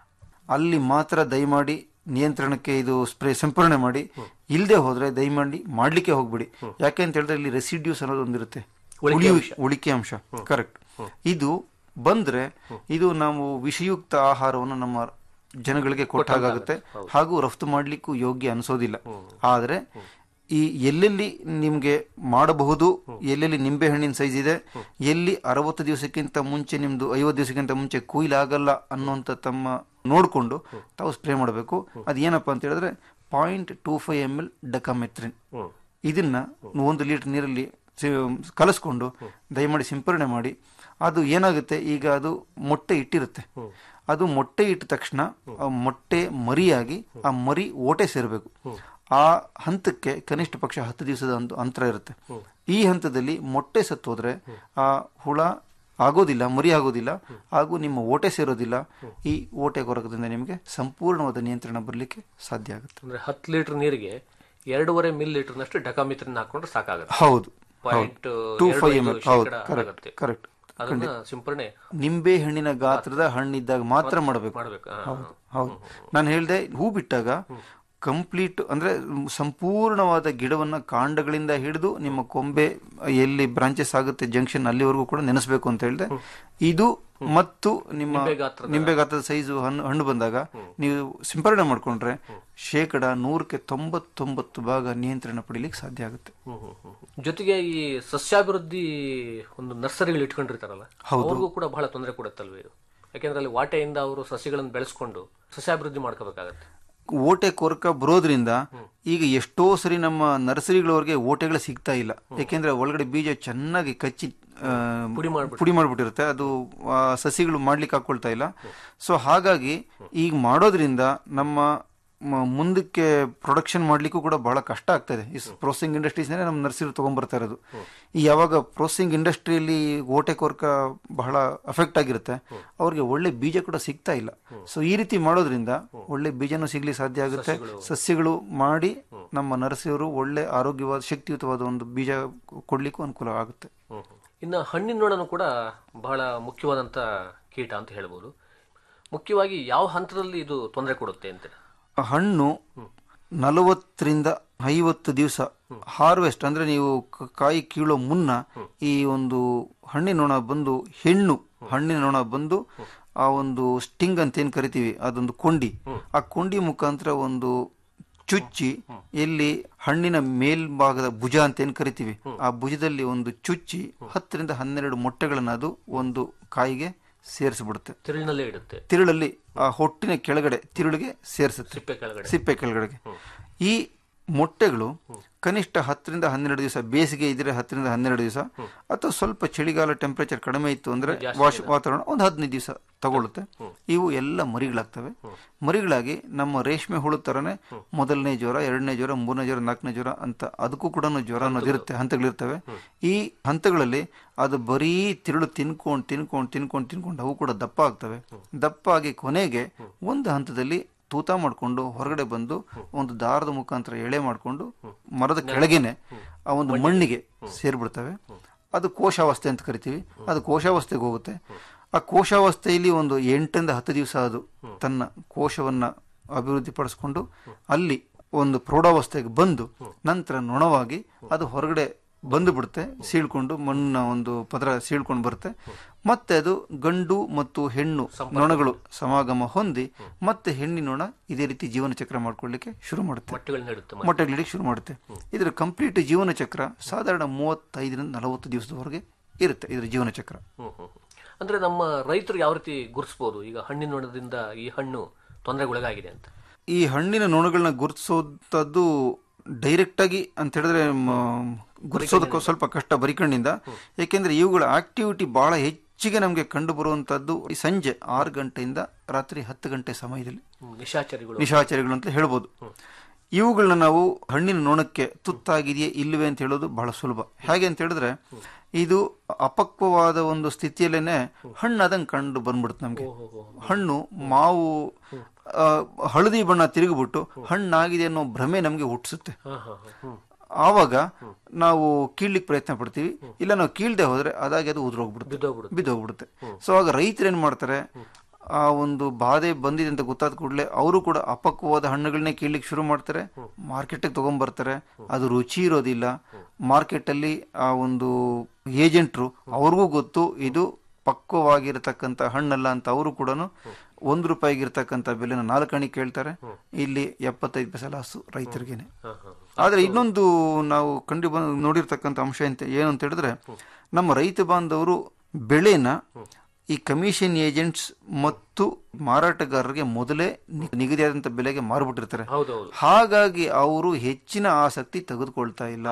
ಅಲ್ಲಿ ಮಾತ್ರ ದಯಮಾಡಿ ನಿಯಂತ್ರಣಕ್ಕೆ ಇದು ಸ್ಪ್ರೇ ಸಿಂಪರಣೆ ಮಾಡಿ ಇಲ್ಲದೆ ಹೋದ್ರೆ ದಯಮಾಡಿ ಮಾಡ್ಲಿಕ್ಕೆ ಹೋಗ್ಬಿಡಿ ಯಾಕೆ ಅಂತ ಹೇಳಿದ್ರೆ ಇಲ್ಲಿ ರೆಸಿಡ್ಯೂಸ್ ಅನ್ನೋದು ಒಂದಿರುತ್ತೆ ಉಳಿಕೆ ಉಳಿಯು- ಅಂಶ. ಉಳಿಕೆ ಅಂಶ ಕರೆಕ್ಟ್ ಇದು ಬಂದ್ರೆ ಇದು ನಾವು ವಿಷಯುಕ್ತ ಆಹಾರವನ್ನು ನಮ್ಮ ಜನಗಳಿಗೆ ಕೊಟ್ಟಾಗುತ್ತೆ ಹಾಗೂ ರಫ್ತು ಮಾಡ್ಲಿಕ್ಕೂ ಯೋಗ್ಯ ಅನಿಸೋದಿಲ್ಲ ಆದ್ರೆ ಈ ಎಲ್ಲೆಲ್ಲಿ ನಿಮ್ಗೆ ಮಾಡಬಹುದು ಎಲ್ಲೆಲ್ಲಿ ನಿಂಬೆ ಹಣ್ಣಿನ ಸೈಜ್ ಇದೆ ಎಲ್ಲಿ ಅರವತ್ತು ದಿವಸಕ್ಕಿಂತ ಮುಂಚೆ ನಿಮ್ದು ಐವತ್ತು ದಿವಸಕ್ಕಿಂತ ಮುಂಚೆ ಕೊಯ್ಲಾಗಲ್ಲ ಅನ್ನುವಂಥ ತಮ್ಮ ನೋಡಿಕೊಂಡು ತಾವು ಸ್ಪ್ರೇ ಮಾಡಬೇಕು ಅದೇನಪ್ಪ ಅಂತ ಹೇಳಿದ್ರೆ point two five M L deltamethrin ಇದನ್ನ ಒಂದು ಲೀಟರ್ ನೀರಲ್ಲಿ ಸಿ- ಕಲಸ್ಕೊಂಡು ದಯಮಾಡಿ ಸಿಂಪರಣೆ ಮಾಡಿ ಅದು ಏನಾಗುತ್ತೆ ಈಗ ಅದು ಮೊಟ್ಟೆ ಇಟ್ಟಿರುತ್ತೆ ಅದು ಮೊಟ್ಟೆ ಇಟ್ಟ ತಕ್ಷಣ ಆ ಮೊಟ್ಟೆ ಮರಿಯಾಗಿ ಆ ಮರಿ ಓಟೆ ಸೇರಬೇಕು ಆ ಹಂತಕ್ಕೆ ಕನಿಷ್ಠ ಪಕ್ಷ ಹತ್ತು ದಿವಸದ ಒಂದು ಅಂತರ ಇರುತ್ತೆ ಈ ಹಂತದಲ್ಲಿ ಮೊಟ್ಟೆ ಸತ್ತೋದ್ರೆ ಆ ಹುಳ ಆಗೋದಿಲ್ಲ ಮರಿ ಆಗೋದಿಲ್ಲ ಹಾಗೂ ನಿಮ್ಮ ಓಟೆ ಸೇರೋದಿಲ್ಲ ಈ ಓಟೆ ಕೊರಕದಿಂದ ನಿಮಗೆ ಸಂಪೂರ್ಣವಾದ ನಿಯಂತ್ರಣ ಬರಲಿಕ್ಕೆ ಸಾಧ್ಯ ಆಗುತ್ತೆ ಅಂದ್ರೆ ಹತ್ತು ಲೀಟರ್ ನೀರಿಗೆ ಎರಡೂವರೆ ಮಿಲ್ ಲೀಟರ್ನಷ್ಟು ಡಕಾಮಿತ್ರನ ಹಾಕೊಂಡ್ರೆ ಸಾಕಾಗುತ್ತೆ ಹೌದು ಪಾಯಿಂಟ್ ಟೂ ಎರಡು ಫೈವ್ ಐದು ಎಮ್ ಎಲ್ ಹೌದು ಶೇಕಡ ಕರೆಕ್ಟ್ ಆಗುತ್ತೆ. ಕರೆಕ್ಟ್ ಅದನ್ನ ಸಿಂಪರಣೆ ನಿಂಬೆ ಹಣ್ಣಿನ ಗಾತ್ರದ ಹಣ್ಣಿದ್ದಾಗ ಮಾತ್ರ ಮಾಡಬೇಕು ಮಾಡ್ಬೇಕು, ಹಾ, ಹೌದು ಹೌದು ನಾನು ಹೇಳ್ದೆ ಹೂ ಬಿಟ್ಟಾಗ ಕಂಪ್ಲೀಟ್ ಅಂದ್ರೆ ಸಂಪೂರ್ಣವಾದ ಗಿಡವನ್ನ ಕಾಂಡಗಳಿಂದ ಹಿಡಿದು ನಿಮ್ಮ ಕೊಂಬೆ ಎಲ್ಲಿ ಬ್ರಾಂಚಸ್ ಆಗುತ್ತೆ ಜಂಕ್ಷನ್ ಅಲ್ಲಿವರೆಗೂ ಕೂಡ ನೆನೆಸ್ಬೇಕು ಅಂತ ಹೇಳಿದೆ ಇದು ಮತ್ತು ನಿಮ್ಮ ನಿಂಬೆ ಗಾತ್ರದ- ನಿಂಬೆ ಗಾತ್ರದ ಸೈಜು ಹಣ್ಣು ಹಣ್ಣು ಬಂದಾಗ ನೀವು ಸಿಂಪರಣೆ ಮಾಡ್ಕೊಂಡ್ರೆ ಶೇಕಡ ನೂರಕ್ಕೆ ತೊಂಬತ್ತೊಂಬತ್ತು ಭಾಗ ನಿಯಂತ್ರಣ ಪಡಿಲಿಕ್ಕೆ ಸಾಧ್ಯ ಆಗುತ್ತೆ ಹ್ಮ್, ಹ್ಮ್, ಹ್ಮ್. ಜೊತೆಗೆ ಈ ಸಸ್ಯಾಭಿವೃದ್ಧಿ ಒಂದು ನರ್ಸರಿಗಳು ಇಟ್ಕೊಂಡಿರ್ತಾರಲ್ಲ ಹೌದು. ಅವ್ರಿಗೂ ಕೂಡ ಬಹಳ ತೊಂದರೆ ಕೊಡುತ್ತಲ್ವೇ ಇದು ಯಾಕೆಂದ್ರೆ ಅಲ್ಲಿ ವಾಟೆಯಿಂದ ಅವರು ಸಸಿಗಳನ್ನು ಬೆಳೆಸ್ಕೊಂಡು ಸಸ್ಯಾಭಿವೃದ್ಧಿ ಮಾಡ್ಕೋಬೇಕಾಗತ್ತೆ ಓಟೆ ಕೊರಕ ಬರೋದ್ರಿಂದ ಈಗ ಎಷ್ಟೋ ಸರಿ ನಮ್ಮ ನರ್ಸರಿಗಳವರೆಗೆ ಓಟೆಗಳು ಸಿಗ್ತಾ ಇಲ್ಲ ಯಾಕೆಂದ್ರೆ ಒಳಗಡೆ ಬೀಜ ಚೆನ್ನಾಗಿ ಕಚ್ಚಿ ಆ, ಪುಡಿ ಮಾಡಿಬಿಟ್ಟಿರುತ್ತೆ ಅದು ಆ, ಸಸಿಗಳು ಮಾಡ್ಲಿಕ್ಕೆ ಹಾಕೊಳ್ತಾ ಇಲ್ಲ ಸೊ ಹಾಗಾಗಿ ಈಗ ಮಾಡೋದ್ರಿಂದ ನಮ್ಮ ಮ- ಮುಂದಕ್ಕೆ ಪ್ರೊಡಕ್ಷನ್ ಮಾಡ್ಲಿಕ್ಕೂ ಕೂಡ ಬಹಳ ಕಷ್ಟ ಆಗ್ತದೆ ಈ ಪ್ರೊಸೆಸಿಂಗ್ ಇಂಡಸ್ಟ್ರೀಸ್ನೇ ನಮ್ಮ ನರ್ಸರಿ ತಗೊಂಡ್ಬರ್ತಾ ಇರೋದು ಈ ಯಾವಾಗ ಪ್ರೊಸೆಸಿಂಗ್ ಇಂಡಸ್ಟ್ರಿಯಲ್ಲಿ ಓಟೆ ಕೊರಕ ಬಹಳ ಅಫೆಕ್ಟ್ ಆಗಿರುತ್ತೆ ಅವ್ರಿಗೆ ಒಳ್ಳೆ ಬೀಜ ಕೂಡ ಸಿಗ್ತಾ ಇಲ್ಲ ಸೊ ಈ ರೀತಿ ಮಾಡೋದ್ರಿಂದ ಒಳ್ಳೆ ಬೀಜನೂ ಸಿಗ್ಲಿಕ್ಕೆ ಸಾಧ್ಯ ಆಗುತ್ತೆ ಸಸ್ಯಗಳು ಮಾಡಿ ನಮ್ಮ ನರ್ಸರಿಯವರು ಒಳ್ಳೆ ಆರೋಗ್ಯವಾದ ಶಕ್ತಿಯುತವಾದ ಒಂದು ಬೀಜ ಕೊಡ್ಲಿಕ್ಕೂ ಅನುಕೂಲ ಆಗುತ್ತೆ ಇನ್ನು ಹಣ್ಣಿನ ನೊಣನು ಕೂಡ ಬಹಳ ಮುಖ್ಯವಾದಂತ ಕೀಟ ಅಂತ ಹೇಳ್ಬೋದು ಮುಖ್ಯವಾಗಿ ಯಾವ ಹಂತದಲ್ಲಿ ಇದು ತೊಂದರೆ ಕೊಡುತ್ತೆ ಅಂತ ಆ ಹಣ್ಣು ನಲವತ್ತರಿಂದ ಐವತ್ತು ದಿವಸ ಹಾರ್ವೆಸ್ಟ್ ಅಂದ್ರೆ ನೀವು ಕ- ಕಾಯಿ ಕೀಳೋ ಮುನ್ನ ಈ ಒಂದು ಹಣ್ಣಿನ ನೊಣ ಬಂದು ಹೆಣ್ಣು ಹಣ್ಣಿನ ನೊಣ ಬಂದು ಆ ಒಂದು ಸ್ಟಿಂಗ್ ಅಂತ ಏನ್ ಕರಿತೀವಿ ಅದೊಂದು ಕೊಂಡಿ ಆ ಕೊಂಡಿ ಮುಖಾಂತರ ಒಂದು ಚುಚ್ಚಿ ಎಲ್ಲಿ ಹಣ್ಣಿನ ಮೇಲ್ಭಾಗದ ಭುಜ ಅಂತ ಏನ್ ಕರಿತೀವಿ ಆ ಭುಜದಲ್ಲಿ ಒಂದು ಚುಚ್ಚಿ ಹತ್ತರಿಂದ ಹನ್ನೆರಡು ಮೊಟ್ಟೆಗಳನ್ನ ಅದು ಒಂದು ಕಾಯಿಗೆ ಸೇರಿಸ್ಬಿಡುತ್ತೆ ತಿರುಳಿನಲ್ಲೇ ಇಡುತ್ತೆ ತಿರುಳಲ್ಲಿ ಆ ಹೊಟ್ಟಿನ ಕೆಳಗಡೆ ತಿರುಳಿಗೆ ಸೇರಿಸುತ್ತೆ ಸಿಪ್ಪೆ ಕೆಳಗಡೆ ಸಿಪ್ಪೆ ಕೆಳಗಡೆಗೆ ಈ ಮೊಟ್ಟೆಗಳು ಕನಿಷ್ಠ ಹತ್ತರಿಂದ ಹನ್ನೆರಡು ದಿವಸ ಬೇಸಿಗೆ ಇದ್ರೆ ಹತ್ತರಿಂದ ಹನ್ನೆರಡು ದಿವಸ ಅಥವಾ ಸ್ವಲ್ಪ ಚಳಿಗಾಲ ಟೆಂಪರೇಚರ್ ಕಡಿಮೆ ಇತ್ತು ಅಂದ್ರೆ ವಾಶ್ ವಾತಾವರಣ ಒಂದು ಹದಿನೈದು ದಿವಸ ತಗೊಳುತ್ತೆ ಇವು ಎಲ್ಲ ಮರಿಗಳಾಗ್ತವೆ ಮರಿಗಳಾಗಿ ನಮ್ಮ ರೇಷ್ಮೆ ಹುಳು ತರನೇ ಮೊದಲನೇ ಜ್ವರ ಎರಡನೇ ಜ್ವರ ಮೂರನೇ ಜ್ವರ ನಾಲ್ಕನೇ ಜ್ವರ ಅಂತ ಅದಕ್ಕೂ ಕೂಡ ಜ್ವರ ಅನ್ನೋದು ಇರುತ್ತೆ ಹಂತಗಳಿರ್ತವೆ ಈ ಹಂತಗಳಲ್ಲಿ ಅದು ಬರೀ ತಿರುಳು ತಿನ್ಕೊಂಡು ತಿನ್ಕೊಂಡು ತಿನ್ಕೊಂಡು ತಿನ್ಕೊಂಡು ಅವು ಕೂಡ ದಪ್ಪ ಆಗ್ತವೆ ದಪ್ಪ ಆಗಿ ಕೊನೆಗೆ ಒಂದು ಹಂತದಲ್ಲಿ ತೂತ ಮಾಡಿಕೊಂಡು ಹೊರಗಡೆ ಬಂದು ಒಂದು ದಾರದ ಮುಖಾಂತರ ಎಳೆ ಮಾಡಿಕೊಂಡು ಮರದ ಕೆಳಗೇನೆ ಆ ಒಂದು ಮಣ್ಣಿಗೆ ಸೇರ್ಬಿಡ್ತವೆ ಅದು ಕೋಶಾವಸ್ಥೆ ಅಂತ ಕರಿತೀವಿ ಅದು ಕೋಶಾವಸ್ಥೆಗೆ ಹೋಗುತ್ತೆ ಆ ಕೋಶಾವಸ್ಥೆಯಲ್ಲಿ ಒಂದು ಎಂಟರಿಂದ ಹತ್ತು ದಿವಸ ಅದು ತನ್ನ ಕೋಶವನ್ನ ಅಭಿವೃದ್ಧಿಪಡಿಸ್ಕೊಂಡು ಅಲ್ಲಿ ಒಂದು ಪ್ರೌಢಾವಸ್ಥೆಗೆ ಬಂದು ನಂತರ ನೊಣವಾಗಿ ಅದು ಹೊರಗಡೆ ಬಂದು ಬಿಡುತ್ತೆ ಸೀಳ್ಕೊಂಡು ಮಣ್ಣಿನ ಒಂದು ಪದರ ಸೀಳ್ಕೊಂಡು ಬರುತ್ತೆ ಮತ್ತೆ ಅದು ಗಂಡು ಮತ್ತು ಹೆಣ್ಣು ನೊಣಗಳು ಸಮಾಗಮ ಹೊಂದಿ ಮತ್ತೆ ಹೆಣ್ಣಿನ ನೊಣ ಇದೇ ರೀತಿ ಜೀವನ ಚಕ್ರ ಮಾಡ್ಕೊಳ್ಳಿಕ್ಕೆ ಶುರು ಮಾಡುತ್ತೆ ಮೊಟ್ಟೆಗಳನ್ನ ಇಡುತ್ತೆ ಮೊಟ್ಟೆಗಳಿಡಕ್ಕೆ ಶುರು ಮಾಡುತ್ತೆ ಇದರ ಕಂಪ್ಲೀಟ್ ಜೀವನ ಚಕ್ರ ಸಾಧಾರಣ ಮೂವತ್ತೈದರಿಂದ ನಲವತ್ತು ದಿವಸದವರೆಗೆ ಇರುತ್ತೆ ಇದರ ಜೀವನ ಚಕ್ರ ಹ್ಮ್ ಹ್ಮ್ ಹ್ಮ್. ಅಂದ್ರೆ ನಮ್ಮ ರೈತರು ಯಾವ ರೀತಿ ಗುರುತಿಸಬಹುದು ಈಗ ಹಣ್ಣಿನ ನೊಣದಿಂದ ಈ ಹಣ್ಣು ತೊಂದರೆಗೊಳಗಾಗಿದೆ ಅಂತ ಈ ಹಣ್ಣಿನ ನೊಣಗಳನ್ನ ಗುರುತಿಸೋಂಥದ್ದು ಡೈರೆಕ್ಟ್ ಆಗಿ ಅಂತ ಹೇಳಿದ್ರೆ ಮ- ಗುರುತಿಸೋದಕ್ಕೂ ಸ್ವಲ್ಪ ಕಷ್ಟ ಬರಿಕಣ್ಣಿಂದ ಯಾಕೆಂದ್ರೆ ಇವುಗಳ ಆಕ್ಟಿವಿಟಿ ಬಹಳ ಹೆಚ್ಚಿಗೆ ನಮಗೆ ಕಂಡು ಬರುವಂತದ್ದು ಈ ಸಂಜೆ ಆರು ಗಂಟೆಯಿಂದ ರಾತ್ರಿ ಹತ್ತು ಗಂಟೆ ಸಮಯದಲ್ಲಿ ಹ್ಮ್, ನಿಶಾಚರಿಗಳು ನಿಶಾಚರಿಗಳು ಅಂತ ಹೇಳ್ಬೋದು ಇವುಗಳನ್ನ ನಾವು ಹಣ್ಣಿನ ನೊಣಕ್ಕೆ ತುತ್ತಾಗಿದೆಯೇ ಇಲ್ಲವೇ ಅಂತ ಹೇಳೋದು ಬಹಳ ಸುಲಭ ಹೇಗೆ ಅಂತ ಹೇಳಿದ್ರೆ ಇದು ಅಪಕ್ವವಾದ ಒಂದು ಸ್ಥಿತಿಯಲ್ಲೇನೆ ಹಣ್ಣು ಅದಂಗೆ ಕಂಡು ಬಂದ್ಬಿಡುತ್ತೆ ನಮಗೆ ಹಣ್ಣು ಮಾವು ಆ, ಹಳದಿ ಬಣ್ಣ ತಿರುಗಿಬಿಟ್ಟು ಹಣ್ಣಾಗಿದೆ ಅನ್ನೋ ಭ್ರಮೆ ನಮಗೆ ಹುಟ್ಟಿಸುತ್ತೆ ಹಾ ಹಾ ಹಾ ಹ್ಮ್ ಆವಾಗ ನಾವು ಕೀಳ್ಲಿಕ್ಕೆ ಪ್ರಯತ್ನ ಪಡ್ತೀವಿ ಇಲ್ಲ ನಾವು ಕೀಳ್ದೆ ಹೋದ್ರೆ ಅದಾಗಿ ಅದು ಉದುರೋಗ್ಬಿಡುತ್ತೆ ಬಿದ್ದೋಗ್ಬಿಡುತ್ತೆ. ಬಿದ್ದೋಗ್ಬಿಡುತ್ತೆ ಸೊ ಆಗ ರೈತರು ಏನ್ ಮಾಡ್ತಾರೆ ಆ ಒಂದು ಬಾಧೆ ಬಂದಿದೆ ಅಂತ ಗೊತ್ತಾದ ಕೂಡಲೇ ಅವರು ಕೂಡ ಅಪಕ್ವವಾದ ಹಣ್ಣುಗಳನ್ನೇ ಕೀಳ್ಲಿಕ್ಕೆ ಶುರು ಮಾಡ್ತಾರೆ ಮಾರ್ಕೆಟ್ಗೆ ತಗೊಂಡ್ಬರ್ತಾರೆ ಅದು ರುಚಿ ಇರೋದಿಲ್ಲ ಮಾರ್ಕೆಟ್ ಅಲ್ಲಿ ಆ ಒಂದು ಏಜೆಂಟ್ರು ಅವ್ರಿಗೂ ಗೊತ್ತು ಇದು ಪಕ್ವವಾಗಿರತಕ್ಕಂತ ಹಣ್ಣಲ್ಲ ಅಂತ ಅವರು ಕೂಡ ಒಂದು ರೂಪಾಯಿಗಿರ್ತಕ್ಕಂಥ ಬೆಲೆನ ನಾಲ್ಕಣಿ ಕೇಳ್ತಾರೆ ಇಲ್ಲಿ ಎಪ್ಪತ್ತೈದು ಪೈಸೆ ಲಾಸು ರೈತರಿಗೇನೆ ಆದ್ರೆ ಇನ್ನೊಂದು ನಾವು ಕಂಡು ಬಂದು ನೋಡಿರ್ತಕ್ಕಂಥ ಅಂಶ ಅಂತ ಏನು ಅಂತ ಹೇಳಿದ್ರೆ ನಮ್ಮ ರೈತ ಬಾಂಧವರು ಬೆಳೆನ ಈ ಕಮಿಷನ್ ಏಜೆಂಟ್ಸ್ ಮತ್ತು ಮಾರಾಟಗಾರರಿಗೆ ಮೊದಲೇ ನಿ- ನಿಗದಿಯಾದಂಥ ಬೆಲೆಗೆ ಮಾರ್ಬಿಟ್ಟಿರ್ತಾರೆ ಹೌದೌದು ಹಾಗಾಗಿ ಅವರು ಹೆಚ್ಚಿನ ಆಸಕ್ತಿ ತೆಗೆದುಕೊಳ್ತಾ ಇಲ್ಲ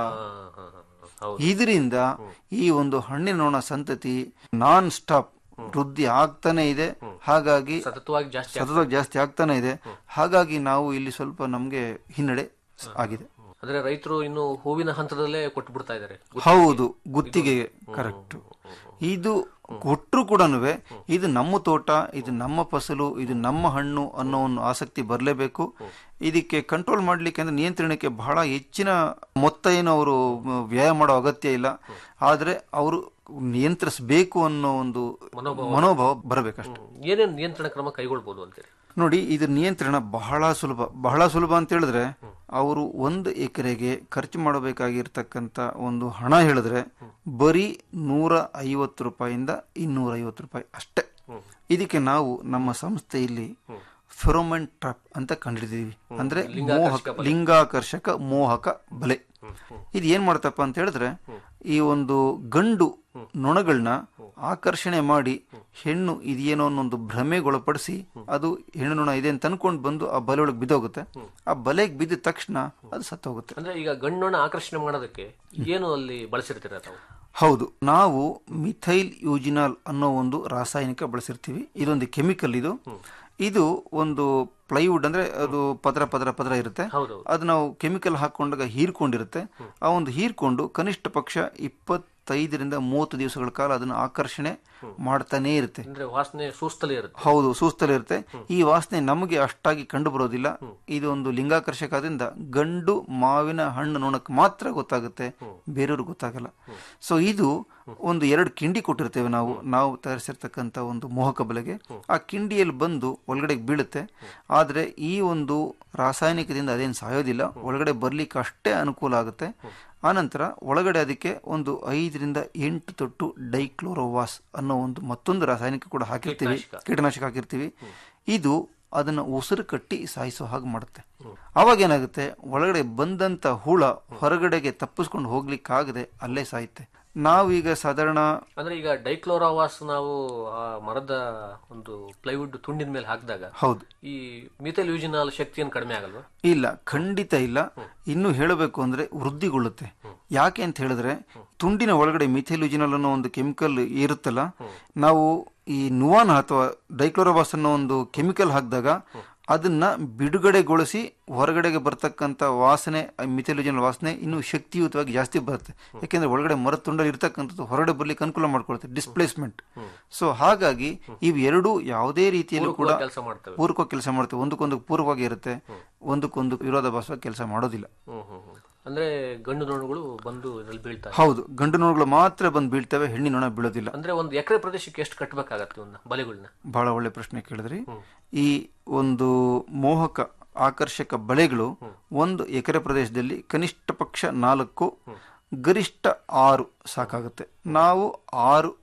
ಇದರಿಂದ ಈ ಒಂದು ಹಣ್ಣಿನ ನೊಣ ಸಂತತಿ ನಾನ್ ಸ್ಟಾಪ್ ವೃದ್ಧಿ ಆಗ್ತಾನೆ ಇದೆ ಹಾಗಾಗಿ ಸತತವಾಗಿ ಜಾಸ್ತಿ ಸತತವಾಗಿ ಜಾಸ್ತಿ ಆಗ್ತಾನೆ ಇದೆ ಹಾಗಾಗಿ ನಾವು ಇಲ್ಲಿ ಸ್ವಲ್ಪ ನಮ್ಗೆ ಹಿನ್ನಡೆ ಆಗಿದೆ ಅಂದ್ರೆ ರೈತರು ಇನ್ನು ಹೂವಿನ ಹಂತದಲ್ಲೇ ಕೊಟ್ಟು ಬಿಡ್ತಾ ಇದ್ದಾರೆ ಹೌದು ಗುತ್ತಿಗೆಗೆ ಕರೆಕ್ಟ್ ಇದು ಕೊಟ್ಟರು ಕೂಡ ಇದು ನಮ್ಮ ತೋಟ ಇದು ನಮ್ಮ ಫಸಲು ಇದು ನಮ್ಮ ಹಣ್ಣು ಅನ್ನೋ ಒಂದು ಆಸಕ್ತಿ ಬರಲೇಬೇಕು ಇದಕ್ಕೆ ಕಂಟ್ರೋಲ್ ಮಾಡ್ಲಿಕ್ಕೆ ಅಂದ್ರೆ ನಿಯಂತ್ರಣಕ್ಕೆ ಬಹಳ ಹೆಚ್ಚಿನ ಮೊತ್ತ ಏನು ಅವರು ವ್ಯಯ ಮಾಡೋ ಅಗತ್ಯ ಇಲ್ಲ ಆದ್ರೆ ಅವರು ನಿಯಂತ್ರಿಸಬೇಕು ಅನ್ನೋ ಒಂದು ಮನೋಭಾವ ಬರಬೇಕಷ್ಟೆ ಏನೇನು ನಿಯಂತ್ರಣ ಕ್ರಮ ಕೈಗೊಳ್ಬಹುದು ಅಂತೇಳಿ ನೋಡಿ ಇದು ನಿಯಂತ್ರಣ ಬಹಳ ಸುಲಭ ಬಹಳ ಸುಲಭ ಅಂತ ಹೇಳಿದ್ರೆ ಅವರು ಒಂದು ಎಕರೆಗೆ ಖರ್ಚು ಮಾಡಬೇಕಾಗಿರ್ತಕ್ಕಂಥ ಒಂದು ಹಣ ಹೇಳಿದ್ರೆ ಬರೀ ನೂರ ಐವತ್ತು ರೂಪಾಯಿಂದ ಇನ್ನೂರ ಐವತ್ತು ರೂಪಾಯಿ ಅಷ್ಟೇ ಇದಕ್ಕೆ ನಾವು ನಮ್ಮ ಸಂಸ್ಥೆಯಲ್ಲಿ ಫೆರೋಮೆನ್ ಟ್ರಾಪ್ ಅಂತ ಕಂಡಿಡಿದೀವಿ ಅಂದ್ರೆ ಮೋಹಕ ಲಿಂಗಾಕರ್ಷಕ ಮೋಹಕ ಬಲೆ ಇದು ಏನ್ ಮಾಡ್ತಪ್ಪ ಅಂತ ಹೇಳಿದ್ರೆ ಈ ಒಂದು ಗಂಡು ನೊಣಗಳನ್ನ ಆಕರ್ಷಣೆ ಮಾಡಿ ಹೆಣ್ಣು ಇದೇನೋ ಅನ್ನೊಂದು ಭ್ರಮೆಗೊಳಪಡಿಸಿ ಅದು ಹೆಣ್ಣು ನೊಣ ಇದೆ ಅಂತ ಅನ್ಕೊಂಡು ಬಂದು ಆ ಬಲೆ ಒಳಗೆ ಬಿದ್ದೋಗುತ್ತೆ ಆ ಬಲೆಗೆ ಬಿದ್ದ ತಕ್ಷಣ ಅದು ಸತ್ತೋಗುತ್ತೆ ಅಂದ್ರೆ ಈಗ ಗಣ್ಣೊಣ ಆಕರ್ಷಣೆ ಮಾಡೋದಕ್ಕೆ ಏನು ಅಲ್ಲಿ ಬಳಸಿರ್ತೀರ ತಾವು ಹೌದು ನಾವು ಮಿಥೈಲ್ ಯೂಜಿನಾಲ್ ಅನ್ನೋ ಒಂದು ರಾಸಾಯನಿಕ ಬಳಸಿರ್ತೀವಿ ಇದೊಂದು ಕೆಮಿಕಲ್ ಇದು ಇದು ಒಂದು ಪ್ಲೈವುಡ್ ಅಂದ್ರೆ ಅದು ಪದರ ಪದರ ಪದರ ಇರುತ್ತೆ ಅದು ನಾವು ಕೆಮಿಕಲ್ ಹಾಕೊಂಡಾಗ ಹೀರ್ಕೊಂಡಿರುತ್ತೆ ಆ ಒಂದು ಹೀರ್ಕೊಂಡು ಕನಿಷ್ಠ ಪಕ್ಷ ಇಪ್ಪತ್ತೈದರಿಂದ ಮೂವತ್ತು ದಿವಸಗಳ ಕಾಲ ಅದನ್ನು ಆಕರ್ಷಣೆ ಮಾಡ್ತಾನೇ ಇರುತ್ತೆ ಅಂದ್ರೆ ವಾಸನೆ ಸೂಸ್ತಲೇ ಇರುತ್ತೆ ಹೌದು ಸೂಸ್ತಲೇ ಇರುತ್ತೆ ಈ ವಾಸನೆ ನಮಗೆ ಅಷ್ಟಾಗಿ ಕಂಡು ಬರೋದಿಲ್ಲ ಇದು ಒಂದು ಲಿಂಗಾಕರ್ಷಕ ಆದ್ರಿಂದ ಗಂಡು ಮಾವಿನ ಹಣ್ಣು ನೋಡಕ್ ಮಾತ್ರ ಗೊತ್ತಾಗುತ್ತೆ ಬೇರೆಯವ್ರಿಗೆ ಗೊತ್ತಾಗಲ್ಲ ಸೊ ಇದು ಒಂದು ಎರಡು ಕಿಂಡಿ ಕೊಟ್ಟಿರ್ತೇವೆ ನಾವು ನಾವು ತಯಾರಿಸಿರ್ತಕ್ಕಂಥ ಒಂದು ಮೋಹಕ ಬಲೆಗೆ ಆ ಕಿಂಡಿಯಲ್ಲಿ ಬಂದು ಒಳಗಡೆ ಬೀಳುತ್ತೆ ಆದ್ರೆ ಈ ಒಂದು ರಾಸಾಯನಿಕದಿಂದ ಅದೇನು ಸಾಯೋದಿಲ್ಲ ಒಳಗಡೆ ಬರ್ಲಿಕ್ಕೆ ಅಷ್ಟೇ ಅನುಕೂಲ ಆಗುತ್ತೆ ಆನಂತರ ಒಳಗಡೆ ಅದಕ್ಕೆ ಒಂದು ಐದರಿಂದ ಎಂಟು ತೊಟ್ಟು ಡೈಕ್ಲೋರೋವಾಸ್ ಅನ್ನೋ ಒಂದು ಮತ್ತೊಂದು ರಾಸಾಯನಿಕ ಕೂಡ ಹಾಕಿರ್ತೀವಿ ಕೀಟನಾಶಕ ಹಾಕಿರ್ತೀವಿ ಇದು ಅದನ್ನ ಉಸಿರು ಕಟ್ಟಿ ಸಾಯಿಸೋ ಹಾಗೆ ಮಾಡುತ್ತೆ ಅವಾಗ ಏನಾಗುತ್ತೆ ಒಳಗಡೆ ಬಂದಂತ ಹುಳ ಹೊರಗಡೆಗೆ ತಪ್ಪಿಸ್ಕೊಂಡು ಹೋಗ್ಲಿಕ್ಕಾಗದೆ ಅಲ್ಲೇ ಸಾಯುತ್ತೆ ನಾವೀಗ ಸಾಧಾರಣ ಅಂದ್ರೆ ಈಗ ಡೈಕ್ಲೋರಾವಾಸ್ ನಾವು ಆ ಮರದ ಒಂದು ಪ್ಲೈವುಡ್ ತುಂಡಿನ ಮೇಲೆ ಹಾಕಿದಾಗ ಹೌದು ಈ ಮಿಥೈಲ್ ಯೂಜಿನಾಲ್ ಶಕ್ತಿಯನ್ನು ಕಡಿಮೆ ಆಗಲ್ವಾ ಇಲ್ಲ ಖಂಡಿತ ಇಲ್ಲ ಇನ್ನು ಹೇಳಬೇಕು ಅಂದ್ರೆ ವೃದ್ಧಿಗೊಳ್ಳುತ್ತೆ ಯಾಕೆ ಅಂತ ಹೇಳಿದ್ರೆ ತುಂಡಿನ ಒಳಗಡೆ ಮಿಥೈಲುಜಿನಲ್ ಅನ್ನೋ ಒಂದು ಕೆಮಿಕಲ್ ಇರುತ್ತಲ್ಲ ನಾವು ಈ ನುವಾನ್ ಅಥವಾ ಡೈಕ್ಲೋರೋಬಾಸ್ ಅನ್ನೋ ಒಂದು ಕೆಮಿಕಲ್ ಹಾಕಿದಾಗ ಅದನ್ನ ಬಿಡುಗಡೆಗೊಳಿಸಿ ಹೊರಗಡೆಗೆ ಬರ್ತಕ್ಕಂಥ ವಾಸನೆ ಮಿಥೈಲುಜಿನಲ್ ವಾಸನೆ ಇನ್ನೂ ಶಕ್ತಿಯುತವಾಗಿ ಜಾಸ್ತಿ ಬರುತ್ತೆ ಯಾಕೆಂದ್ರೆ ಒಳಗಡೆ ಮರದ ತುಂಡಲ್ಲಿ ಇರ್ತಕ್ಕಂಥದ್ದು ಹೊರಗಡೆ ಬರ್ಲಿಕ್ಕೆ ಅನುಕೂಲ ಮಾಡ್ಕೊಳುತ್ತೆ ಡಿಸ್ಪ್ಲೇಸ್ಮೆಂಟ್ ಸೊ ಹಾಗಾಗಿ ಇವು ಎರಡು ಯಾವುದೇ ರೀತಿಯಲ್ಲೂ ಕೂಡ ಪೂರಕವಾಗಿ ಕೆಲ್ಸ ಮಾಡ್ತವೆ. ಪೂರಕವಾಗಿ ಕೆಲಸ ಮಾಡ್ತವೆ ಒಂದಕ್ಕೊಂದು ಪೂರ್ವವಾಗಿ ಇರುತ್ತೆ ಒಂದಕ್ಕೊಂದು ವಿರೋಧಾಭಾಸವಾಗಿ ಕೆಲಸ ಮಾಡೋದಿಲ್ಲ ಹ್ಮ್ ಹ್ಮ್ ಹ್ಮ್. ಅಂದ್ರೆ ಗಂಡು ನೊಣಗಳು ಬಂದು ಇದ್ರಲ್ಲಿ ಬೀಳ್ತಾರೆ ಹೌದು ಗಂಡು ನೊಣಗಳು ಮಾತ್ರ ಬಂದು ಬೀಳ್ತವೆ ಹೆಣ್ಣಿನ ನೊಣ ಬೀಳೋದಿಲ್ಲ ಅಂದ್ರೆ ಒಂದು ಎಕರೆ ಪ್ರದೇಶಕ್ಕೆ ಎಷ್ಟು ಕಟ್ಟಬೇಕಾಗತ್ತೆ ಇವನ್ನ ಬಲೆಗಳನ್ನ ಬಹಳ ಒಳ್ಳೆ ಪ್ರಶ್ನೆ ಕೇಳಿದ್ರಿ ಈ ಒಂದು ಮೋಹಕ ಆಕರ್ಷಕ ಬಳೆಗಳು ಒಂದು ಎಕರೆ ಪ್ರದೇಶದಲ್ಲಿ ಕನಿಷ್ಠ ಪಕ್ಷ ನಾಲ್ಕು ಗರಿಷ್ಠ ಆರು ಸಾಕಾಗುತ್ತೆ ನಾವು ಆರು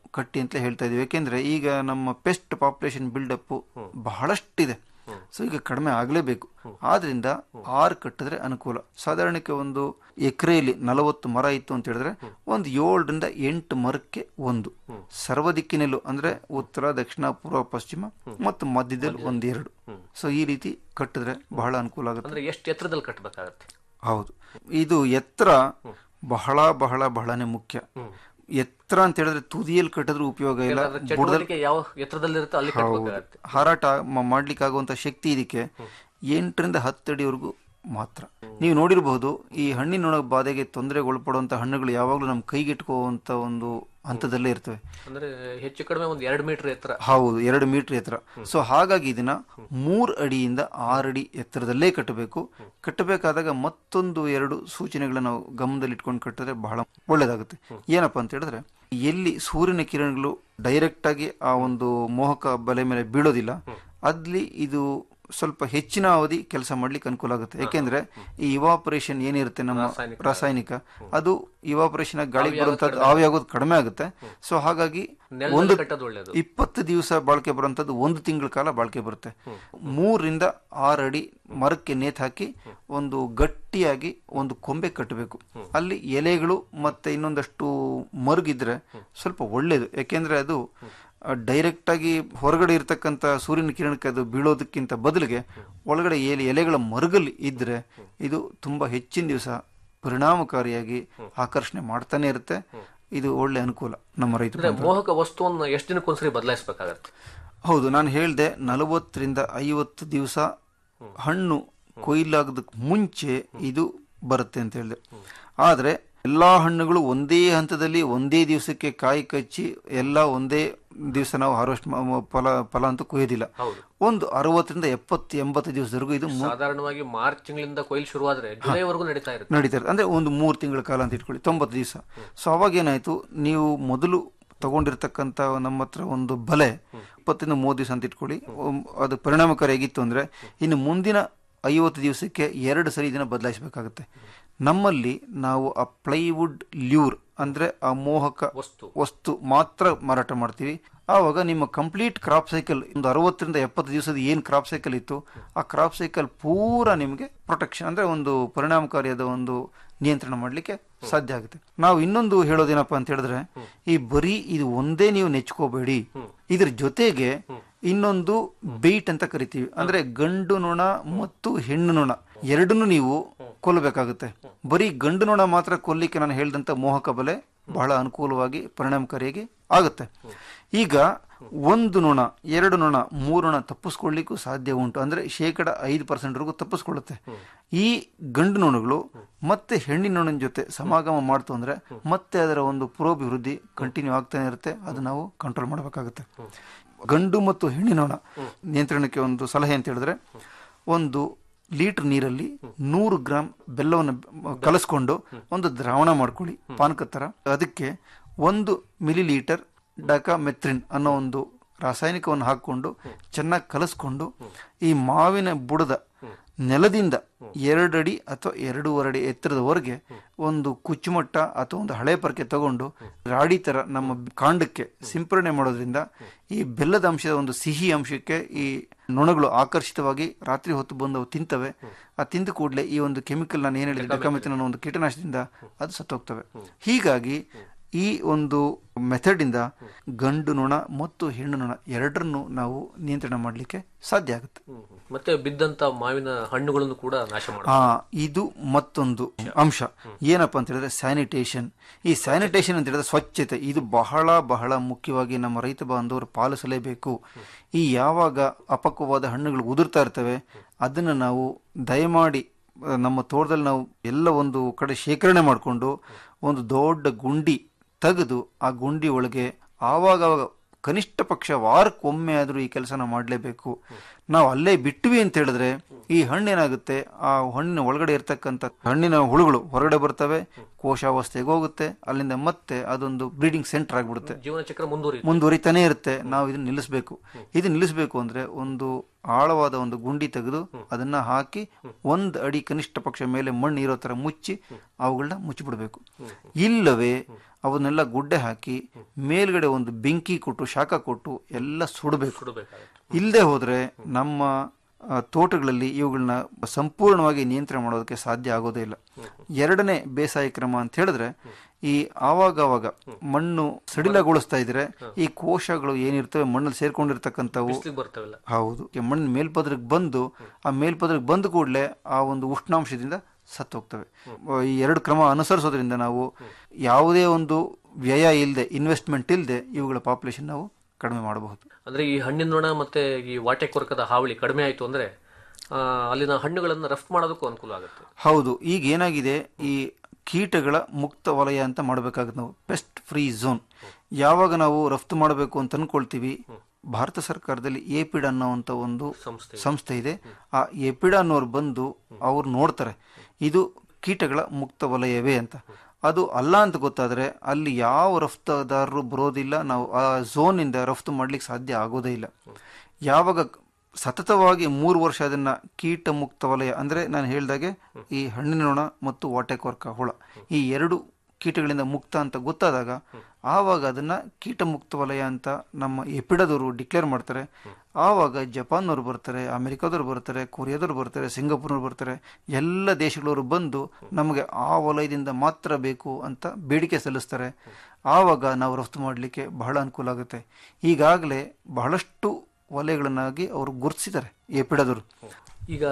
ಕಟ್ಟಿ ಅಂತಲೇ ಹೇಳ್ತಾ ಇದೀವಿ ಯಾಕೆಂದ್ರೆ ಈಗ ನಮ್ಮ ಪೆಸ್ಟ್ ಪಾಪ್ಯುಲೇಷನ್ ಬಿಲ್ಡಪ್ ಬಹಳಷ್ಟಿದೆ ಸೊ ಈಗ ಕಡಿಮೆ ಆಗಲೇಬೇಕು ಆದ್ರಿಂದ ಆರು ಕಟ್ಟಿದ್ರೆ ಅನುಕೂಲ ಸಾಧಾರಣಕ್ಕೆ ಒಂದು ಎಕರೆಯಲ್ಲಿ ನಲವತ್ತು ಮರ ಇತ್ತು ಅಂತ ಹೇಳಿದ್ರೆ ಒಂದು ಏಳರಿಂದ ಎಂಟು ಮರಕ್ಕೆ ಒಂದು ಸರ್ವ ದಿಕ್ಕಿನಲ್ಲೂ ಅಂದ್ರೆ ಉತ್ತರ ದಕ್ಷಿಣ ಪೂರ್ವ ಪಶ್ಚಿಮ ಮತ್ತು ಮಧ್ಯದಲ್ಲಿ ಒಂದೆರಡು ಸೊ ಈ ರೀತಿ ಕಟ್ಟಿದ್ರೆ ಬಹಳ ಅನುಕೂಲ ಆಗುತ್ತೆ ಅಂದ್ರೆ ಎಷ್ಟು ಎತ್ತರದಲ್ಲಿ ಕಟ್ಟಬೇಕಾಗತ್ತೆ ಹೌದು ಇದು ಎತ್ತರ ಬಹಳ ಬಹಳ ಬಹಳನೇ ಮುಖ್ಯ ಎತ್ತರ ಅಂತ ಹೇಳಿದ್ರೆ ತುದಿಯಲ್ಲಿ ಕಟ್ಟಿದ್ರೂ ಉಪಯೋಗ ಇಲ್ಲ ಅದ್ರ ಬುಡದಲ್ಲಿ ಚಟುವಟಿಕೆ ಯಾವ ಎತ್ತರದಲ್ಲಿರುತ್ತೋ ಅಲ್ಲಿ ಹೌದು ಕಟ್ಟಬೇಕಾಗತ್ತೆ ಹಾರಾಟ ಮ- ಮಾಡ್ಲಿಕ್ಕೆ ಆಗುವಂತ ಶಕ್ತಿ ಇದಕ್ಕೆ ಎಂಟರಿಂದ ಹತ್ತು ಅಡಿವರೆಗೂ ಮಾತ್ರ ನೀವು ನೋಡಿರಬಹುದು ಈ ಹಣ್ಣಿನೊಳ ಬಾಧೆಗೆ ತೊಂದರೆಗೊಳಪಡುವಂತ ಹಣ್ಣುಗಳು ಯಾವಾಗಲೂ ನಮ್ಮ ಕೈಗೆಟ್ಕೋವಂತ ಒಂದು ಹಂತದಲ್ಲೇ ಇರ್ತವೆ ಅಂದ್ರೆ ಹೆಚ್ಚು ಕಡಿಮೆ ಒಂದು ಎರಡು ಮೀಟರ್ ಎತ್ತರ ಹೌದು ಎರಡು ಮೀಟರ್ ಎತ್ತರ ಸೊ ಹಾಗಾಗಿ ಇದನ್ನ ಮೂರು ಅಡಿಯಿಂದ ಆರು ಅಡಿ ಎತ್ತರದಲ್ಲೇ ಕಟ್ಟಬೇಕು ಕಟ್ಟಬೇಕಾದಾಗ ಮತ್ತೊಂದು ಎರಡು ಸೂಚನೆಗಳನ್ನ ನಾವು ಗಮನದಲ್ಲಿ ಇಟ್ಕೊಂಡು ಕಟ್ಟಿದ್ರೆ ಬಹಳ ಒಳ್ಳೇದಾಗುತ್ತೆ ಏನಪ್ಪಾ ಅಂತ ಹೇಳಿದ್ರೆ ಎಲ್ಲಿ ಸೂರ್ಯನ ಕಿರಣಗಳು ಡೈರೆಕ್ಟ್ ಆಗಿ ಆ ಒಂದು ಮೋಹಕ ಬಲೆ ಮೇಲೆ ಬೀಳೋದಿಲ್ಲ ಅಲ್ಲಿ ಇದು ಸ್ವಲ್ಪ ಹೆಚ್ಚಿನ ಅವಧಿ ಕೆಲಸ ಮಾಡ್ಲಿಕ್ಕೆ ಅನುಕೂಲ ಆಗುತ್ತೆ ಯಾಕೆಂದ್ರೆ ಈ ಇವಾಪರೇಷನ್ ಏನಿರುತ್ತೆ ನಮ್ಮ ರಾಸಾಯನಿಕ ಅದು ಇವಾಪರೇಷನ್ ಗಾಳಿ ಬರುವಂತದ್ದು ಆವಿಯಾಗೋದು ಕಡಿಮೆ ಆಗುತ್ತೆ ಸೊ ಹಾಗಾಗಿ ನೆಲದಲ್ಲಿ ಒಂದು ಕಟ್ಟೋದು ಒಳ್ಳೇದು. ಇಪ್ಪತ್ತು ದಿವಸ ಬಾಳಿಕೆ ಬರುವಂತದ್ದು ಒಂದು ತಿಂಗಳ ಕಾಲ ಬಾಳಿಕೆ ಬರುತ್ತೆ ಮೂರರಿಂದ ಆರು ಅಡಿ ಮರಕ್ಕೆ ನೇತ್ ಹಾಕಿ ಒಂದು ಗಟ್ಟಿಯಾಗಿ ಒಂದು ಕೊಂಬೆ ಕಟ್ಟಬೇಕು ಅಲ್ಲಿ ಎಲೆಗಳು ಮತ್ತೆ ಇನ್ನೊಂದಷ್ಟು ಮರುಗಿದ್ರೆ ಸ್ವಲ್ಪ ಒಳ್ಳೇದು ಯಾಕೆಂದ್ರೆ ಅದು ಡೈರೆಕ್ಟ್ ಆಗಿ ಹೊರಗಡೆ ಇರ್ತಕ್ಕಂಥ ಸೂರ್ಯನ ಕಿರಣಕ್ಕೆ ಅದು ಬೀಳೋದಕ್ಕಿಂತ ಬದಲಿಗೆ ಒಳಗಡೆ ಎಲೆ ಎಲೆಗಳ ಮರುಗಲ್ಲಿ ಇದ್ರೆ ಇದು ತುಂಬಾ ಹೆಚ್ಚಿನ ದಿವಸ ಪರಿಣಾಮಕಾರಿಯಾಗಿ ಆಕರ್ಷಣೆ ಮಾಡ್ತಾನೆ ಇರುತ್ತೆ ಇದು ಒಳ್ಳೆ ಅನುಕೂಲ ನಮ್ಮ ರೈತ ಅಂದ್ರೆ ಬಾಂಧವರಿಗೆ. ಮೋಹಕ ವಸ್ತುವನ್ನ ಎಷ್ಟು ದಿನಕ್ಕೊಂದ್ಸರಿ ಬದಲಾಯಿಸಬೇಕಾಗತ್ತೆ ಹೌದು ನಾನು ಹೇಳ್ದೆ ನಲವತ್ತರಿಂದ ಐವತ್ತು ದಿವಸ ಹಣ್ಣು ಕೊಯ್ಲಾಗದಕ್ಕೆ ಮುಂಚೆ ಇದು ಬರುತ್ತೆ ಅಂತ ಹೇಳಿದೆ ಆದ್ರೆ ಎಲ್ಲಾ ಹಣ್ಣುಗಳು ಒಂದೇ ಹಂತದಲ್ಲಿ ಒಂದೇ ದಿವಸಕ್ಕೆ ಕಾಯಿ ಕಚ್ಚಿ ಎಲ್ಲ ಒಂದೇ ದಿವಸ ನಾವು ಹಾರ್ವೆಸ್ಟ್ ಫಲ ಫಲ ಅಂತೂ ಕೊಯ್ಯೋದಿಲ್ಲ ಒಂದು ಅರವತ್ತರಿಂದ ಎಪ್ಪತ್ತು ಎಂಬತ್ತು ದಿವಸದವರೆಗೂ ಇದು ಮು- ಸಾಧಾರಣವಾಗಿ ಮಾರ್ಚ್ ತಿಂಗಳಿಂದ ಕೊಯ್ಲು ಶುರುವಾದ್ರೆ ಜುಲೈವರೆಗೂ ನಡೀತಾ ಇರುತ್ತೆ ನಡೀತಾರೆ ಅಂದ್ರೆ ಒಂದು ಮೂರು ತಿಂಗಳ ಕಾಲ ಅಂತ ಇಟ್ಕೊಳ್ಳಿ ತೊಂಬತ್ತು ದಿವಸ ಸೊ ಅವಾಗ ಏನಾಯ್ತು ನೀವು ಮೊದಲು ತಗೊಂಡಿರ್ತಕ್ಕಂಥ ನಮ್ಮ ಹತ್ರ ಒಂದು ಬಲೆ ಇಪ್ಪತ್ತಿಂದ ಮೂವತ್ತು ದಿವಸ ಅಂತ ಇಟ್ಕೊಳ್ಳಿ ಒಮ್- ಅದು ಪರಿಣಾಮಕಾರಿಯಾಗಿತ್ತು ಅಂದ್ರೆ ಇನ್ನು ಮುಂದಿನ ಐವತ್ತು ದಿವಸಕ್ಕೆ ಎರಡು ಸರಿ ಇದನ್ನ ಬದಲಾಯಿಸಬೇಕಾಗುತ್ತೆ ನಮ್ಮಲ್ಲಿ ನಾವು ಆ ಪ್ಲೈವುಡ್ ಲ್ಯೂರ್ ಅಂದ್ರೆ ಆ ಮೋಹಕ ವಸ್ತು ಮಾತ್ರ ಮಾರಾಟ ಮಾಡ್ತೀವಿ ಆವಾಗ ನಿಮ್ಮ ಕಂಪ್ಲೀಟ್ ಕ್ರಾಪ್ ಸೈಕಲ್ ಒಂದು ಅರವತ್ತರಿಂದ ಎಪ್ಪತ್ತು ದಿವಸದ ಏನು ಕ್ರಾಪ್ ಸೈಕಲ್ ಇತ್ತು ಆ ಕ್ರಾಪ್ ಸೈಕಲ್ ಪೂರ ನಿಮಗೆ ಪ್ರೊಟೆಕ್ಷನ್ ಅಂದ್ರೆ ಒಂದು ಪರಿಣಾಮಕಾರಿಯಾದ ಒಂದು ನಿಯಂತ್ರಣ ಮಾಡಲಿಕ್ಕೆ ಸಾಧ್ಯ ಆಗುತ್ತೆ ನಾವು ಇನ್ನೊಂದು ಹೇಳೋದೇನಪ್ಪ ಅಂತ ಹೇಳಿದ್ರೆ ಈ ಬರೀ ಇದು ಒಂದೇ ನೀವು ನೆಚ್ಕೋಬೇಡಿ ಇದ್ರ ಜೊತೆಗೆ ಇನ್ನೊಂದು ಬೈಟ್ ಅಂತ ಕರಿತೀವಿ ಅಂದ್ರೆ ಗಂಡು ನೊಣ ಮತ್ತು ಹೆಣ್ಣು ನೊಣ ಎರಡನ್ನೂ ನೀವು ಕೊಲ್ಲಬೇಕಾಗುತ್ತೆ ಬರೀ ಗಂಡು ನೊಣ ಮಾತ್ರ ಕೊಲ್ಲಿಕ್ಕೆ ನಾನು ಹೇಳಿದಂತ ಮೋಹಕ ಬಲೆ ಬಹಳ ಅನುಕೂಲವಾಗಿ ಪರಿಣಾಮಕಾರಿಯಾಗಿ ಆಗುತ್ತೆ ಈಗ ಒಂದು ನೊಣ ಎರಡು ನೊಣ ಮೂರು ನೊಣ ತಪ್ಪಿಸ್ಕೊಳ್ಳಿಕ್ಕೂ ಸಾಧ್ಯ ಉಂಟು ಅಂದ್ರೆ ಶೇಕಡ ಐದು ಪರ್ಸೆಂಟ್ವರೆಗೂ ತಪ್ಪಿಸ್ಕೊಳ್ಳುತ್ತೆ ಈ ಗಂಡು ನೊಣಗಳು ಮತ್ತೆ ಹೆಣ್ಣಿನ ನೊಣನ ಜೊತೆ ಸಮಾಗಮ ಮಾಡ್ತು ಅಂದ್ರೆ ಮತ್ತೆ ಅದರ ಒಂದು ಪುರೋಭಿವೃದ್ಧಿ ಕಂಟಿನ್ಯೂ ಆಗ್ತಾನೆ ಇರುತ್ತೆ ಅದು ನಾವು ಕಂಟ್ರೋಲ್ ಮಾಡಬೇಕಾಗುತ್ತೆ ಗಂಡು ಮತ್ತು ಹೆಣ್ಣಿನ ನೊಣ ನಿಯಂತ್ರಣಕ್ಕೆ ಒಂದು ಸಲಹೆ ಅಂತ ಹೇಳಿದ್ರೆ ಒಂದು ಲೀಟರ್ ನೀರಲ್ಲಿ ನೂರು ಗ್ರಾಂ ಬೆಲ್ಲವನ್ನು ಕಲಸ್ಕೊಂಡು ಒಂದು ದ್ರಾವಣ ಮಾಡ್ಕೊಳ್ಳಿ ಪಾನಕ ಥರ ಅದಕ್ಕೆ ಒಂದು ಮಿಲಿ ಲೀಟರ್ ಡಕಾಮೆಥ್ರಿನ್ ಅನ್ನೋ ಒಂದು ರಾಸಾಯನಿಕವನ್ನು ಹಾಕಿಕೊಂಡು ಚೆನ್ನಾಗಿ ಕಲಸ್ಕೊಂಡು ಈ ಮಾವಿನ ಬುಡದ ನೆಲದಿಂದ ಎರಡಡಿ ಅಥವಾ ಎರಡೂವರೆ ಅಡಿ ಎತ್ತರದವರೆಗೆ ಒಂದು ಕುಚ್ಚುಮಟ್ಟ ಅಥವಾ ಒಂದು ಹಳೆ ಪರಕೆ ತಗೊಂಡು ರಾಡಿ ತರ ನಮ್ಮ ಕಾಂಡಕ್ಕೆ ಸಿಂಪರಣೆ ಮಾಡೋದ್ರಿಂದ ಈ ಬೆಲ್ಲದ ಅಂಶದ ಒಂದು ಸಿಹಿ ಅಂಶಕ್ಕೆ ಈ ನೊಣಗಳು ಆಕರ್ಷಿತವಾಗಿ ರಾತ್ರಿ ಹೊತ್ತು ಬಂದು ಅವು ತಿಂತವೆ ಆ ತಿಂದ ಕೂಡಲೇ ಈ ಒಂದು ಕೆಮಿಕಲ್ ನಾನು ಏನು ಹೇಳಿದೆ ಡಕಾಮೆಥಿನ್ ಅನ್ನೋ ಒಂದು ಕೀಟನಾಶದಿಂದ ಅದು ಸತ್ತೋಗ್ತವೆ ಹೀಗಾಗಿ ಈ ಒಂದು ಮೆಥಡ್ ಇಂದ ಗಂಡು ನೊಣ ಮತ್ತು ಹೆಣ್ಣು ನೊಣ ಎರಡರನ್ನು ನಾವು ನಿಯಂತ್ರಣ ಮಾಡಲಿಕ್ಕೆ ಸಾಧ್ಯ ಆಗುತ್ತೆ ಮತ್ತೆ ಬಿದ್ದಂತ ಮಾವಿನ ಹಣ್ಣುಗಳನ್ನು ಕೂಡ ನಾಶ ಆ ಮಾಡಿ ಇದು ಮತ್ತೊಂದು ಅಂಶ ಏನಪ್ಪಾ ಅಂತ ಹೇಳಿದ್ರೆ ಸ್ಯಾನಿಟೇಷನ್ ಈ ಸ್ಯಾನಿಟೇಷನ್ ಅಂತ ಹೇಳಿದ್ರೆ ಸ್ವಚ್ಛತೆ ಇದು ಬಹಳ ಬಹಳ ಮುಖ್ಯವಾಗಿ ನಮ್ಮ ರೈತ ಬಾಂಧವರು ಪಾಲಿಸಲೇಬೇಕು ಈ ಯಾವಾಗ ಅಪಕ್ವವಾದ ಹಣ್ಣುಗಳು ಉದುರ್ತಾ ಇರ್ತವೆ ಅದನ್ನು ನಾವು ದಯಮಾಡಿ ಆ, ನಮ್ಮ ತೋಟದಲ್ಲಿ ನಾವು ಎಲ್ಲ ಒಂದು ಕಡೆ ಶೇಖರಣೆ ಮಾಡಿಕೊಂಡು ಒಂದು ದೊಡ್ಡ ಗುಂಡಿ ತೆಗೆದು ಆ ಗುಂಡಿ ಒಳಗೆ ಆವಾಗ ಆವಾಗ ಕನಿಷ್ಠ ಪಕ್ಷ ವಾರಕ್ಕೊಮ್ಮೆ ಆದರೂ ಈ ಕೆಲಸನ ಮಾಡಲೇಬೇಕು ನಾವು ಅಲ್ಲೇ ಬಿಟ್ವಿ ಅಂತ ಹೇಳಿದ್ರೆ ಈ ಹಣ್ಣೇನಾಗುತ್ತೆ ಆ ಹಣ್ಣಿನ ಒಳಗಡೆ ಇರ್ತಕ್ಕಂಥ ಹಣ್ಣಿನ ಹುಳುಗಳು ಹೊರಗಡೆ ಬರ್ತವೆ ಕೋಶಾವಸ್ಥೆಗೆ ಹೋಗುತ್ತೆ ಅಲ್ಲಿಂದ ಮತ್ತೆ ಅದೊಂದು ಬ್ರೀಡಿಂಗ್ ಸೆಂಟರ್ ಆಗಿಬಿಡುತ್ತೆ ಜೀವನ ಚಕ್ರ ಮುಂದುವರಿ ಮುಂದುವರಿತಾನೆ ಇರುತ್ತೆ ನಾವು ಇದನ್ನ ನಿಲ್ಲಿಸಬೇಕು ಇದು ನಿಲ್ಲಿಸಬೇಕು ಅಂದ್ರೆ ಒಂದು ಆಳವಾದ ಒಂದು ಗುಂಡಿ ತೆಗೆದು ಅದನ್ನ ಹಾಕಿ ಒಂದ್ ಅಡಿ ಕನಿಷ್ಠ ಪಕ್ಷ ಮೇಲೆ ಮಣ್ಣು ಇರೋ ತರ ಮುಚ್ಚಿ ಅವುಗಳನ್ನ ಮುಚ್ಚಿಬಿಡ್ಬೇಕು ಇಲ್ಲವೇ ಅವನ್ನೆಲ್ಲ ಗುಡ್ಡೆ ಹಾಕಿ ಮೇಲ್ಗಡೆ ಒಂದು ಬೆಂಕಿ ಕೊಟ್ಟು ಶಾಖ ಕೊಟ್ಟು ಎಲ್ಲ ಸುಡಬೇಕು ಇಲ್ಲದೆ ಹೋದ್ರೆ ನಮ್ಮ ಆ, ತೋಟಗಳಲ್ಲಿ ಇವುಗಳನ್ನ ಸಂಪೂರ್ಣವಾಗಿ ನಿಯಂತ್ರಣ ಮಾಡೋದಕ್ಕೆ ಸಾಧ್ಯ ಆಗೋದೇ ಇಲ್ಲ ಎರಡನೇ ಬೇಸಾಯ ಕ್ರಮ ಅಂತ ಹೇಳಿದ್ರೆ ಈ ಆವಾಗವಾಗ ಮಣ್ಣು ಸಡಿಲಗೊಳಿಸ್ತಾ ಇದ್ರೆ ಈ ಕೋಶಗಳು ಏನಿರ್ತವೆ ಮಣ್ಣಲ್ಲಿ ಸೇರ್ಕೊಂಡಿರ್ತಕ್ಕಂಥವು ಬಿಸಿಲಿಗೆ ಬರ್ತಾವೆಲ್ಲ ಹೌದು ಈ ಮಣ್ಣು ಮೇಲ್ಪದ್ರಕ್ಕೆ ಬಂದು ಆ ಮೇಲ್ಪದ್ರಕ್ಕೆ ಬಂದ ಕೂಡಲೇ ಆ ಒಂದು ಉಷ್ಣಾಂಶದಿಂದ ಸತ್ತು ಹೋಗ್ತವೆ ಈ ಎರಡು ಕ್ರಮ ಅನುಸರಿಸೋದ್ರಿಂದ ನಾವು ಯಾವುದೇ ಒಂದು ವ್ಯಯ ಇಲ್ಲದೆ ಇನ್ವೆಸ್ಟ್ಮೆಂಟ್ ಇಲ್ಲದೆ ಇವುಗಳ ಪಾಪ್ಯುಲೇಷನ್ ನಾವು ಕಡಿಮೆ ಮಾಡಬಹುದು ಅಂದ್ರೆ ಈ ಹಣ್ಣಿನ ನೊಣ ಮತ್ತೆ ಈ ವಾಟೆ ಕೊರಕದ ಹಾವಳಿ ಕಡಿಮೆ ಆಯ್ತು ಅಂದ್ರೆ ಆ, ಅಲ್ಲಿನ ಹಣ್ಣುಗಳನ್ನ ರಫ್ತು ಮಾಡೋದಕ್ಕೂ ಅನುಕೂಲ ಆಗುತ್ತೆ ಹೌದು ಈಗ ಏನಾಗಿದೆ ಈ ಕೀಟಗಳ ಮುಕ್ತ ವಲಯ ಅಂತ ಮಾಡಬೇಕಾಗುತ್ತೆ ನಾವು ಪೆಸ್ಟ್ ಫ್ರೀ ಝೋನ್ ಯಾವಾಗ ನಾವು ರಫ್ತು ಮಾಡಬೇಕು ಅಂತ ಅನ್ಕೊಳ್ತೀವಿ ಭಾರತ ಸರ್ಕಾರದಲ್ಲಿ ಎಪಿಡ್ ಅನ್ನೋವಂಥ ಒಂದು ಸಂಸ್ಥೆ ಇದೆ ಆ ಎಪಿಡ್ ಅನ್ನೋರು ಬಂದು ಅವ್ರು ನೋಡ್ತಾರೆ ಇದು ಕೀಟಗಳ ಮುಕ್ತ ವಲಯವೇ ಅಂತ ಅದು ಅಲ್ಲ ಅಂತ ಗೊತ್ತಾದ್ರೆ ಅಲ್ಲಿ ಯಾವ ರಫ್ತುದಾರರು ಬರೋದಿಲ್ಲ ನಾವು ಆ ಝೋನಿಂದ ರಫ್ತು ಮಾಡ್ಲಿಕ್ಕೆ ಸಾಧ್ಯ ಆಗೋದೇ ಇಲ್ಲ ಯಾವಾಗ ಸತತವಾಗಿ ಮೂರು ವರ್ಷ ಅದನ್ನ ಕೀಟ ಮುಕ್ತ ವಲಯ ಅಂದ್ರೆ ನಾನು ಹೇಳ್ದಾಗೆ ಈ ಹಣ್ಣಿನ ನೊಣ ಮತ್ತು ವಾಟೆಕೊರ್ಕ ಹುಳ ಈ ಎರಡು ಕೀಟಗಳಿಂದ ಮುಕ್ತ ಅಂತ ಗೊತ್ತಾದಾಗ ಆವಾಗ ಅದನ್ನ ಕೀಟ ಮುಕ್ತ ವಲಯ ಅಂತ ನಮ್ಮ ಎಪಿಡದವರು ಡಿಕ್ಲೇರ್ ಮಾಡ್ತಾರೆ ಆವಾಗ ಜಪಾನ್ನವ್ರು ಬರ್ತಾರೆ ಅಮೆರಿಕಾದವ್ರು ಬರ್ತಾರೆ ಕೊರಿಯಾದವ್ರು ಬರ್ತಾರೆ ಸಿಂಗಾಪುರ್ನವ್ರು ಬರ್ತಾರೆ ಎಲ್ಲ ದೇಶಗಳವರು ಬಂದು ನಮಗೆ ಆ ವಲಯದಿಂದ ಮಾತ್ರ ಬೇಕು ಅಂತ ಬೇಡಿಕೆ ಸಲ್ಲಿಸ್ತಾರೆ ಆವಾಗ ನಾವು ರಫ್ತು ಮಾಡಲಿಕ್ಕೆ ಬಹಳ ಅನುಕೂಲ ಆಗುತ್ತೆ ಈಗಾಗಲೇ ಬಹಳಷ್ಟು ವಲಯಗಳನ್ನಾಗಿ ಅವರು ಗುರುತಿಸಿದ್ದಾರೆ ಎಪಿಡದವರು ಈಗ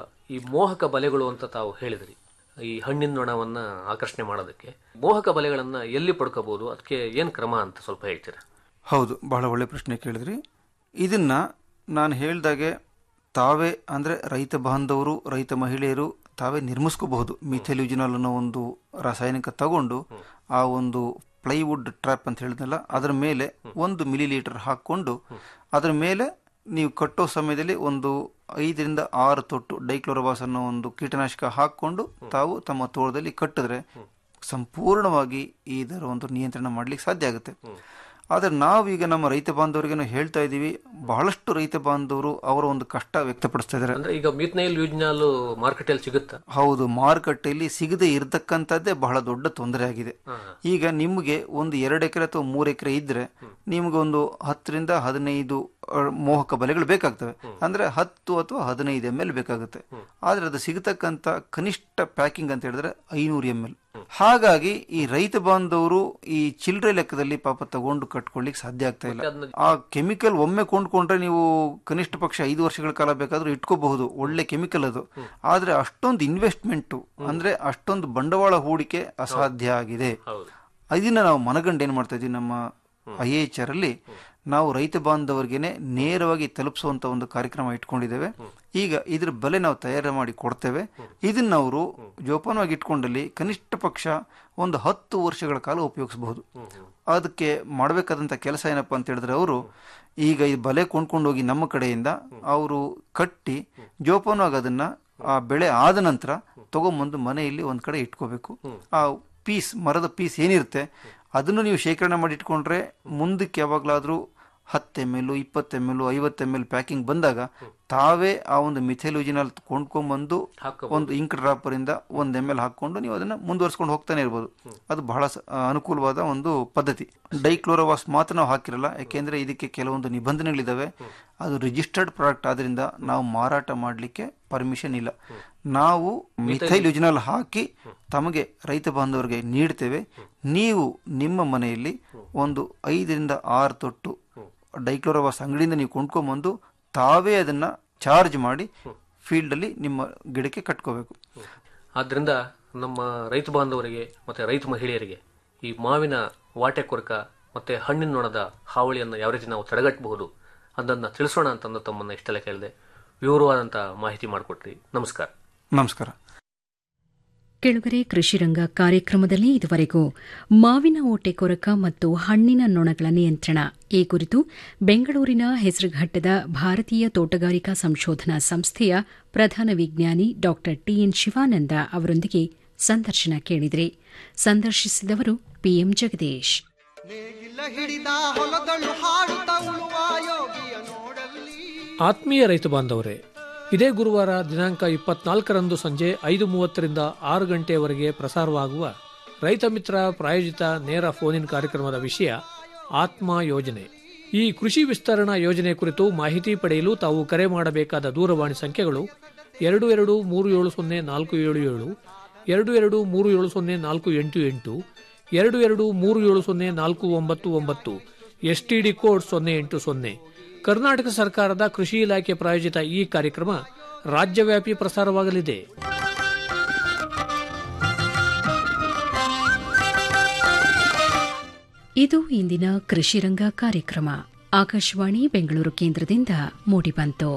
ಈ ಮೋಹಕ ಬಲೆಗಳು ಅಂತ ತಾವು ಹೇಳಿದ್ರಿ ಈ ಹಣ್ಣಿನ ನೊಣವನ್ನ ಆಕರ್ಷಣೆ ಮಾಡೋದಕ್ಕೆ ಮೋಹಕ ಬಲೆಗಳನ್ನ ಎಲ್ಲಿ ಪಡ್ಕೋಬಹುದು ಅದಕ್ಕೆ ಏನ್ ಕ್ರಮ ಅಂತ ಸ್ವಲ್ಪ ಹೇಳ್ತೀರಾ ಹೌದು ಬಹಳ ಒಳ್ಳೆ ಪ್ರಶ್ನೆ ಕೇಳಿದ್ರಿ ಇದನ್ನ ನಾನು ಹೇಳ್ದಾಗೆ ತಾವೇ ಅಂದರೆ ರೈತ ಬಾಂಧವರು ರೈತ ಮಹಿಳೆಯರು ತಾವೇ ನಿರ್ಮಿಸ್ಕೋಬಹುದು ಮಿಥೆಲ್ಯೂಜಿನಲ್ ಅನ್ನೋ ಒಂದು ರಾಸಾಯನಿಕ ತಗೊಂಡು ಆ ಒಂದು ಪ್ಲೈವುಡ್ ಟ್ರ್ಯಾಪ್ ಅಂತ ಹೇಳಿದ್ನಲ್ಲ ಅದರ ಮೇಲೆ ಒಂದು ಮಿಲಿ ಲೀಟರ್ ಹಾಕ್ಕೊಂಡು ಅದರ ಮೇಲೆ ನೀವು ಕಟ್ಟೋ ಸಮಯದಲ್ಲಿ ಒಂದು ಐದರಿಂದ ಆರು ತೊಟ್ಟು ಡೈಕ್ಲೋರೋಬಾಸ್ ಅನ್ನೋ ಒಂದು ಕೀಟನಾಶಕ ಹಾಕ್ಕೊಂಡು ತಾವು ತಮ್ಮ ತೋಟದಲ್ಲಿ ಕಟ್ಟಿದ್ರೆ ಸಂಪೂರ್ಣವಾಗಿ ಇದರ ಒಂದು ನಿಯಂತ್ರಣ ಮಾಡ್ಲಿಕ್ಕೆ ಸಾಧ್ಯ ಆಗುತ್ತೆ ಆದರೆ ನಾವೀಗ ನಮ್ಮ ರೈತ ಬಾಂಧವರಿಗೆ ಹೇಳ್ತಾ ಇದ್ದೀವಿ ಬಹಳಷ್ಟು ರೈತ ಬಾಂಧವರು ಅವರ ಒಂದು ಕಷ್ಟ ವ್ಯಕ್ತಪಡಿಸ್ತಾ ಇದ್ದಾರೆ ಅಂದ್ರೆ ಈಗ ಮಿತ್ನೈಲ್ ಯೂಜ್ನಾಲ್ ಮಾರ್ಕೆಟ್ ಅಲ್ಲಿ ಸಿಗುತ್ತಾ ಹೌದು ಮಾರುಕಟ್ಟೆಯಲ್ಲಿ ಸಿಗದೆ ಇರತಕ್ಕಂಥದ್ದೇ ಬಹಳ ದೊಡ್ಡ ತೊಂದರೆ ಆಗಿದೆ ಈಗ ನಿಮಗೆ ಒಂದು ಎರಡು ಎಕರೆ ಅಥವಾ ಮೂರು ಎಕರೆ ಇದ್ರೆ ನಿಮ್ಗೆ ಒಂದು ಹತ್ತರಿಂದ ಹದಿನೈದು ಅ, ಮೋಹಕ ಬಲೆಗಳು ಬೇಕಾಗ್ತವೆ ಅಂದ್ರೆ ಹತ್ತು ಅಥವಾ ಹದಿನೈದು ಎಮ್ ಎಲ್ ಬೇಕಾಗುತ್ತೆ ಆದ್ರೆ ಅದು ಸಿಗತಕ್ಕಂತ ಕನಿಷ್ಠ ಪ್ಯಾಕಿಂಗ್ ಅಂತ ಹೇಳಿದ್ರೆ ಐನೂರು ಎಮ್ ಎಲ್ ಹಾಗಾಗಿ ಈ ರೈತ ಬಾಂಧವರು ಈ ಚಿಲ್ಲರೆ ಲೆಕ್ಕದಲ್ಲಿ ಪಾಪ ತಗೊಂಡು ಕಟ್ಕೊಳ್ಳಿಕ್ ಸಾಧ್ಯ ಆಗ್ತಾ ಇಲ್ಲ ಆ ಕೆಮಿಕಲ್ ಒಮ್ಮೆ ಕೊಂಡ್ಕೊಂಡ್ರೆ ನೀವು ಕನಿಷ್ಠ ಪಕ್ಷ ಐದು ವರ್ಷಗಳ ಕಾಲ ಬೇಕಾದ್ರೂ ಇಟ್ಕೋಬಹುದು ಒಳ್ಳೆ ಕೆಮಿಕಲ್ ಅದು ಆದ್ರೆ ಅಷ್ಟೊಂದು ಇನ್ವೆಸ್ಟ್ಮೆಂಟ್ ಅಂದ್ರೆ ಅಷ್ಟೊಂದು ಬಂಡವಾಳ ಹೂಡಿಕೆ ಅಸಾಧ್ಯ ಆಗಿದೆ ಇದನ್ನ ನಾವು ಮನಗಂಡು ಏನ್ ಮಾಡ್ತಾ ಇದೀವಿ ನಮ್ಮ ಐ ಎಚ್ ಆರ್ ಅಲ್ಲಿ ನಾವು ರೈತ ಬಾಂಧವರಿಗೆನೆ ನೇರವಾಗಿ ತಲುಪಿಸುವಂತ ಒಂದು ಕಾರ್ಯಕ್ರಮ ಇಟ್ಕೊಂಡಿದ್ದೇವೆ ಈಗ ಇದ್ರ ಬೆಲೆ ನಾವು ತಯಾರು ಮಾಡಿ ಕೊಡ್ತೇವೆ ಇದನ್ನ ಅವರು ಜೋಪಾನವಾಗಿ ಇಟ್ಕೊಂಡಲ್ಲಿ ಕನಿಷ್ಠ ಪಕ್ಷ ಒಂದು ಹತ್ತು ವರ್ಷಗಳ ಕಾಲ ಉಪಯೋಗಿಸಬಹುದು ಅದಕ್ಕೆ ಮಾಡಬೇಕಾದಂತ ಕೆಲಸ ಏನಪ್ಪಾ ಅಂತ ಹೇಳಿದ್ರೆ ಅವರು ಈಗ ಈ ಬಲೆ ಕೊಂಡ್ಕೊಂಡು ಹೋಗಿ ನಮ್ಮ ಕಡೆಯಿಂದ ಅವರು ಕಟ್ಟಿ ಜೋಪಾನವಾಗಿ ಅದನ್ನ ಆ ಬೆಳೆ ಆದ ನಂತರ ತಗೊಂಬಂದು ಮನೆಯಲ್ಲಿ ಒಂದ್ ಕಡೆ ಇಟ್ಕೋಬೇಕು ಆ ಪೀಸ್ ಮರದ ಪೀಸ್ ಏನಿರುತ್ತೆ ಅದನ್ನು ನೀವು ಶೇಖರಣೆ ಮಾಡಿ ಇಟ್ಕೊಂಡ್ರೆ ಮುಂದಕ್ಕೆ ಯಾವಾಗಲಾದರೂ ಹತ್ತು ಎಮ್ ಎಲ್ ಇಪ್ಪತ್ತು ಎಮ್ ಎಲ್ ಐವತ್ತು ಎಮ್ ಎಲ್ ಪ್ಯಾಕಿಂಗ್ ಬಂದಾಗ ತಾವೇ ಆ ಒಂದು ಮಿಥೆಲೂಜಿನಲ್ ಕೊಂಡ್ಕೊಂಡ್ಬಂದು ಒಂದು ಇಂಕ್ ಡ್ರಾಪರ್ ಇಂದ ಒಂದು ಎಮ್ ಎಲ್ ಹಾಕೊಂಡು ನೀವು ಅದನ್ನ ಮುಂದುವರ್ಸ್ಕೊಂಡು ಹೋಗ್ತಾನೆ ಇರ್ಬೋದು ಅದು ಬಹಳ ಸ- ಆ, ಅನುಕೂಲವಾದ ಒಂದು ಪದ್ಧತಿ ಡೈಕ್ಲೋರೋವಾಸ್ ಮಾತ್ರ ನಾವು ಹಾಕಿರಲ್ಲ ಯಾಕೆಂದ್ರೆ ಇದಕ್ಕೆ ಕೆಲವೊಂದು ನಿಬಂಧನೆಗಳಿದಾವೆ ಅದು ರಿಜಿಸ್ಟರ್ಡ್ ಪ್ರಾಡಕ್ಟ್ ಆದ್ರಿಂದ ನಾವು ಮಾರಾಟ ಮಾಡಲಿಕ್ಕೆ ಪರ್ಮಿಷನ್ ಇಲ್ಲ ನಾವು ಮಿಥೈಲ್ಯೂಜಿನಲ್ ಹಾಕಿ ತಮಗೆ ರೈತ ಬಾಂಧವರಿಗೆ ನೀಡ್ತೇವೆ ನೀವು ನಿಮ್ಮ ಮನೆಯಲ್ಲಿ ಒಂದು ಐದರಿಂದ ಆರು ತೊಟ್ಟು ಡೈಕ್ಲೋರೋವಾಸ್ ಅಂಗಡಿಯಿಂದ ನೀವು ಕೊಂಡ್ಕೊಂಬಂದು ತಾವೇ ಅದನ್ನ ಚಾರ್ಜ್ ಮಾಡಿ ಫೀಲ್ಡ್ ಅಲ್ಲಿ ನಿಮ್ಮ ಗಿಡಕ್ಕೆ ಕಟ್ಕೋಬೇಕು ಆದ್ರಿಂದ ನಮ್ಮ ರೈತ ಬಾಂಧವರಿಗೆ ಮತ್ತೆ ರೈತ ಮಹಿಳೆಯರಿಗೆ ಈ ಮಾವಿನ ವಾಟೆ ಕೊರಕ ಮತ್ತೆ ಹಣ್ಣಿನ ನೊಣದ ಹಾವಳಿಯನ್ನು ಯಾವ ರೀತಿ ನಾವು ತಡೆಗಟ್ಟಬಹುದು ಅದನ್ನ ತಿಳಿಸೋಣ ಅಂತಂದು ತಮ್ಮನ್ನ ಇಷ್ಟೆಲ್ಲ ಕೇಳಿದೆ ವಿವರವಾದಂತ ಮಾಹಿತಿ ಮಾಡಿಕೊಟ್ರಿ ನಮಸ್ಕಾರ ನಮಸ್ಕಾರ ಕೆಳಗರೆ ಕೃಷಿರಂಗ ಕಾರ್ಯಕ್ರಮದಲ್ಲಿ ಇದುವರೆಗೂ ಮಾವಿನ ಓಟೆ ಕೊರಕ ಮತ್ತು ಹಣ್ಣಿನ ನೊಣಗಳ ನಿಯಂತ್ರಣ ಈ ಕುರಿತು ಬೆಂಗಳೂರಿನ ಹೆಸರುಘಟ್ಟದ ಭಾರತೀಯ ತೋಟಗಾರಿಕಾ ಸಂಶೋಧನಾ ಸಂಸ್ಥೆಯ ಪ್ರಧಾನ ವಿಜ್ಞಾನಿ ಡಾ ಟಿಎನ್ ಶಿವಾನಂದ ಅವರೊಂದಿಗೆ ಸಂದರ್ಶನ ಕೇಳಿದ್ರಿ ಸಂದರ್ಶಿಸಿದವರು ಪಿಎಂ ಜಗದೀಶ್ ನೇಗಿಲ ಹಿಡಿದ ಹೊಲದಳು ಹಾಡುತ್ತ ಉಳುವ ಯೋಗಿಯ ನೋಡಲ್ಲಿ ಆತ್ಮೀಯ ರೈತ ಬಾಂಧವರೇ ಇದೇ ಗುರುವಾರ ದಿನಾಂಕ ಇಪ್ಪತ್ನಾಲ್ಕರಂದು ಸಂಜೆ ಐದು ಮೂವತ್ತರಿಂದ ಆರು ಗಂಟೆಯವರೆಗೆ ಪ್ರಸಾರವಾಗುವ ರೈತ ಮಿತ್ರ ಪ್ರಾಯೋಜಿತ ನೇರ ಫೋನ್ ಇನ್ ಕಾರ್ಯಕ್ರಮದ ವಿಷಯ ಆತ್ಮ ಯೋಜನೆ ಈ ಕೃಷಿ ವಿಸ್ತರಣಾ ಯೋಜನೆ ಕುರಿತು ಮಾಹಿತಿ ಪಡೆಯಲು ತಾವು ಕರೆ ಮಾಡಬೇಕಾದ ದೂರವಾಣಿ ಸಂಖ್ಯೆಗಳು ಎರಡು ಎರಡು ಮೂರು ಏಳು ಸೊನ್ನೆ ನಾಲ್ಕು ಏಳು ಏಳು ಎರಡು ಎರಡು ಮೂರು ಏಳು ಸೊನ್ನೆ ನಾಲ್ಕು ಎಂಟು ಎಂಟು ಎರಡು ಎರಡು ಮೂರು ಏಳು ಸೊನ್ನೆ ನಾಲ್ಕು ಒಂಬತ್ತು ಒಂಬತ್ತು ಎಸ್ಟಿಡಿ ಕೋಡ್ ಸೊನ್ನೆ ಎಂಟು ಸೊನ್ನೆ ಕರ್ನಾಟಕ ಸರ್ಕಾರದ ಕೃಷಿ ಇಲಾಖೆ ಪ್ರಾಯೋಜಿತ ಈ ಕಾರ್ಯಕ್ರಮ ರಾಜ್ಯವ್ಯಾಪಿ ಪ್ರಸಾರವಾಗಲಿದೆ ಇದು ಇಂದಿನ ಕೃಷಿರಂಗ ಕಾರ್ಯಕ್ರಮ ಆಕಾಶವಾಣಿ ಬೆಂಗಳೂರು ಕೇಂದ್ರದಿಂದ ಮೂಡಿಬಂತು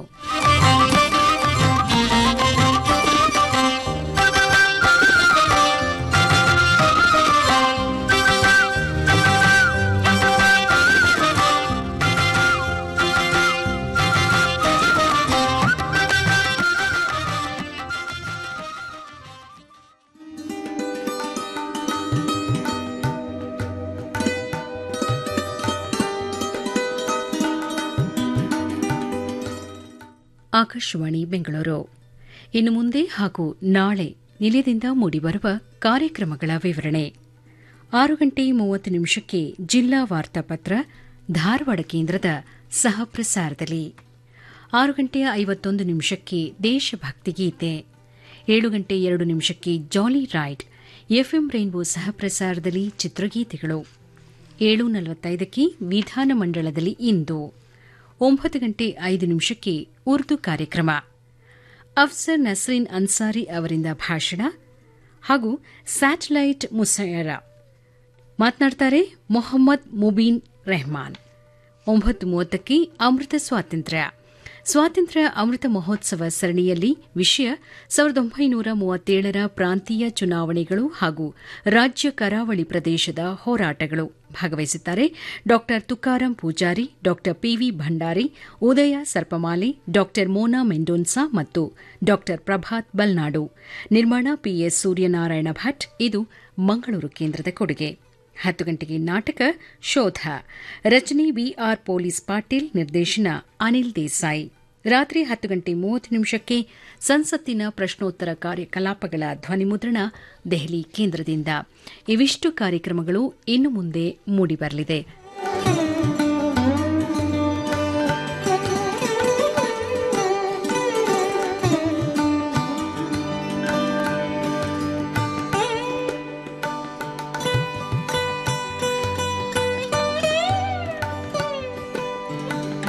ಆಕಾಶವಾಣಿ ಬೆಂಗಳೂರು ಇನ್ನು ಮುಂದೆ ಹಾಗೂ ನಾಳೆ ನಿಲಯದಿಂದ ಮೂಡಿಬರುವ ಕಾರ್ಯಕ್ರಮಗಳ ವಿವರಣೆ ಆರು ಗಂಟೆ ಮೂವತ್ತು ನಿಮಿಷಕ್ಕೆ ಜಿಲ್ಲಾ ವಾರ್ತಾಪತ್ರ ಧಾರವಾಡ ಕೇಂದ್ರದ ಸಹ ಪ್ರಸಾರದಲ್ಲಿ ಆರು ಗಂಟೆ ಐವತ್ತೊಂದು ನಿಮಿಷಕ್ಕೆ ದೇಶಭಕ್ತಿ ಗೀತೆ ಏಳು ಗಂಟೆ ಎರಡು ನಿಮಿಷಕ್ಕೆ ಜಾಲಿ ರೈಡ್ ಎಫ್ಎಂ ರೈನ್ಬೋ ಸಹ ಪ್ರಸಾರದಲ್ಲಿ ಚಿತ್ರಗೀತೆಗಳು ಏಳು ನಲವತ್ತೈದಕ್ಕೆ ವಿಧಾನಮಂಡಲದಲ್ಲಿ ಇಂದು ಒಂಬತ್ತು ಗಂಟೆ ಐದು ನಿಮಿಷಕ್ಕೆ ಉರ್ದು ಕಾರ್ಯಕ್ರಮ ಅಫ್ಸರ್ ನಸ್ರೀನ್ ಅನ್ಸಾರಿ ಅವರಿಂದ ಭಾಷಣ ಹಾಗೂ ಸ್ಯಾಟಲೈಟ್ ಮುಸಯರ ಮಾತನಾಡ್ತಾರೆ ಮೊಹಮ್ಮದ್ ಮುಬೀನ್ ರೆಹಮಾನ್ ಒಂಬತ್ತು ಮೂವತ್ತಕ್ಕೆ ಅಮೃತ ಸ್ವಾತಂತ್ರ್ಯ ಸ್ವಾತಂತ್ರ್ಯ ಅಮೃತ ಮಹೋತ್ಸವ ಸರಣಿಯಲ್ಲಿ ವಿಷಯ ಸಾವಿರದ ಒಂಬೈನೂರ ಮೂವತ್ತೇಳರ ಪ್ರಾಂತೀಯ ಚುನಾವಣೆಗಳು ಹಾಗೂ ರಾಜ್ಯ ಕರಾವಳಿ ಪ್ರದೇಶದ ಹೋರಾಟಗಳು ಭಾಗವಹಿಸುತ್ತಾರೆ ಡಾ ತುಕಾರಾಂ ಪೂಜಾರಿ ಡಾ ಪಿವಿ ಭಂಡಾರಿ ಉದಯ ಸರ್ಪಮಾಲೆ ಡಾ ಮೋನಾ ಮೆಂಡೋನ್ಸಾ ಮತ್ತು ಡಾ ಪ್ರಭಾತ್ ಬಲ್ನಾಡು ನಿರ್ಮಾಣ ಪಿಎಸ್ ಸೂರ್ಯನಾರಾಯಣ ಭಟ್ ಇದು ಮಂಗಳೂರು ಕೇಂದ್ರದ ಕೊಡುಗೆ ಹತ್ತು ಗಂಟೆಗೆ ನಾಟಕ ಶೋಧ ರಚನೆ ಬಿಆರ್ ಪೊಲೀಸ್ ಪಾಟೀಲ್ ನಿರ್ದೇಶನ ಅನಿಲ್ ದೇಸಾಯಿ ರಾತ್ರಿ ಹತ್ತು ಗಂಟೆ ಮೂವತ್ತು ನಿಮಿಷಕ್ಕೆ ಸಂಸತ್ತಿನ ಪ್ರಶ್ನೋತ್ತರ ಕಾರ್ಯಕಲಾಪಗಳ ಧ್ವನಿಮುದ್ರಣ ದೆಹಲಿ ಕೇಂದ್ರದಿಂದ ಇವಿಷ್ಟು ಕಾರ್ಯಕ್ರಮಗಳು ಇನ್ನು ಮುಂದೆ ಮೂಡಿಬರಲಿದೆ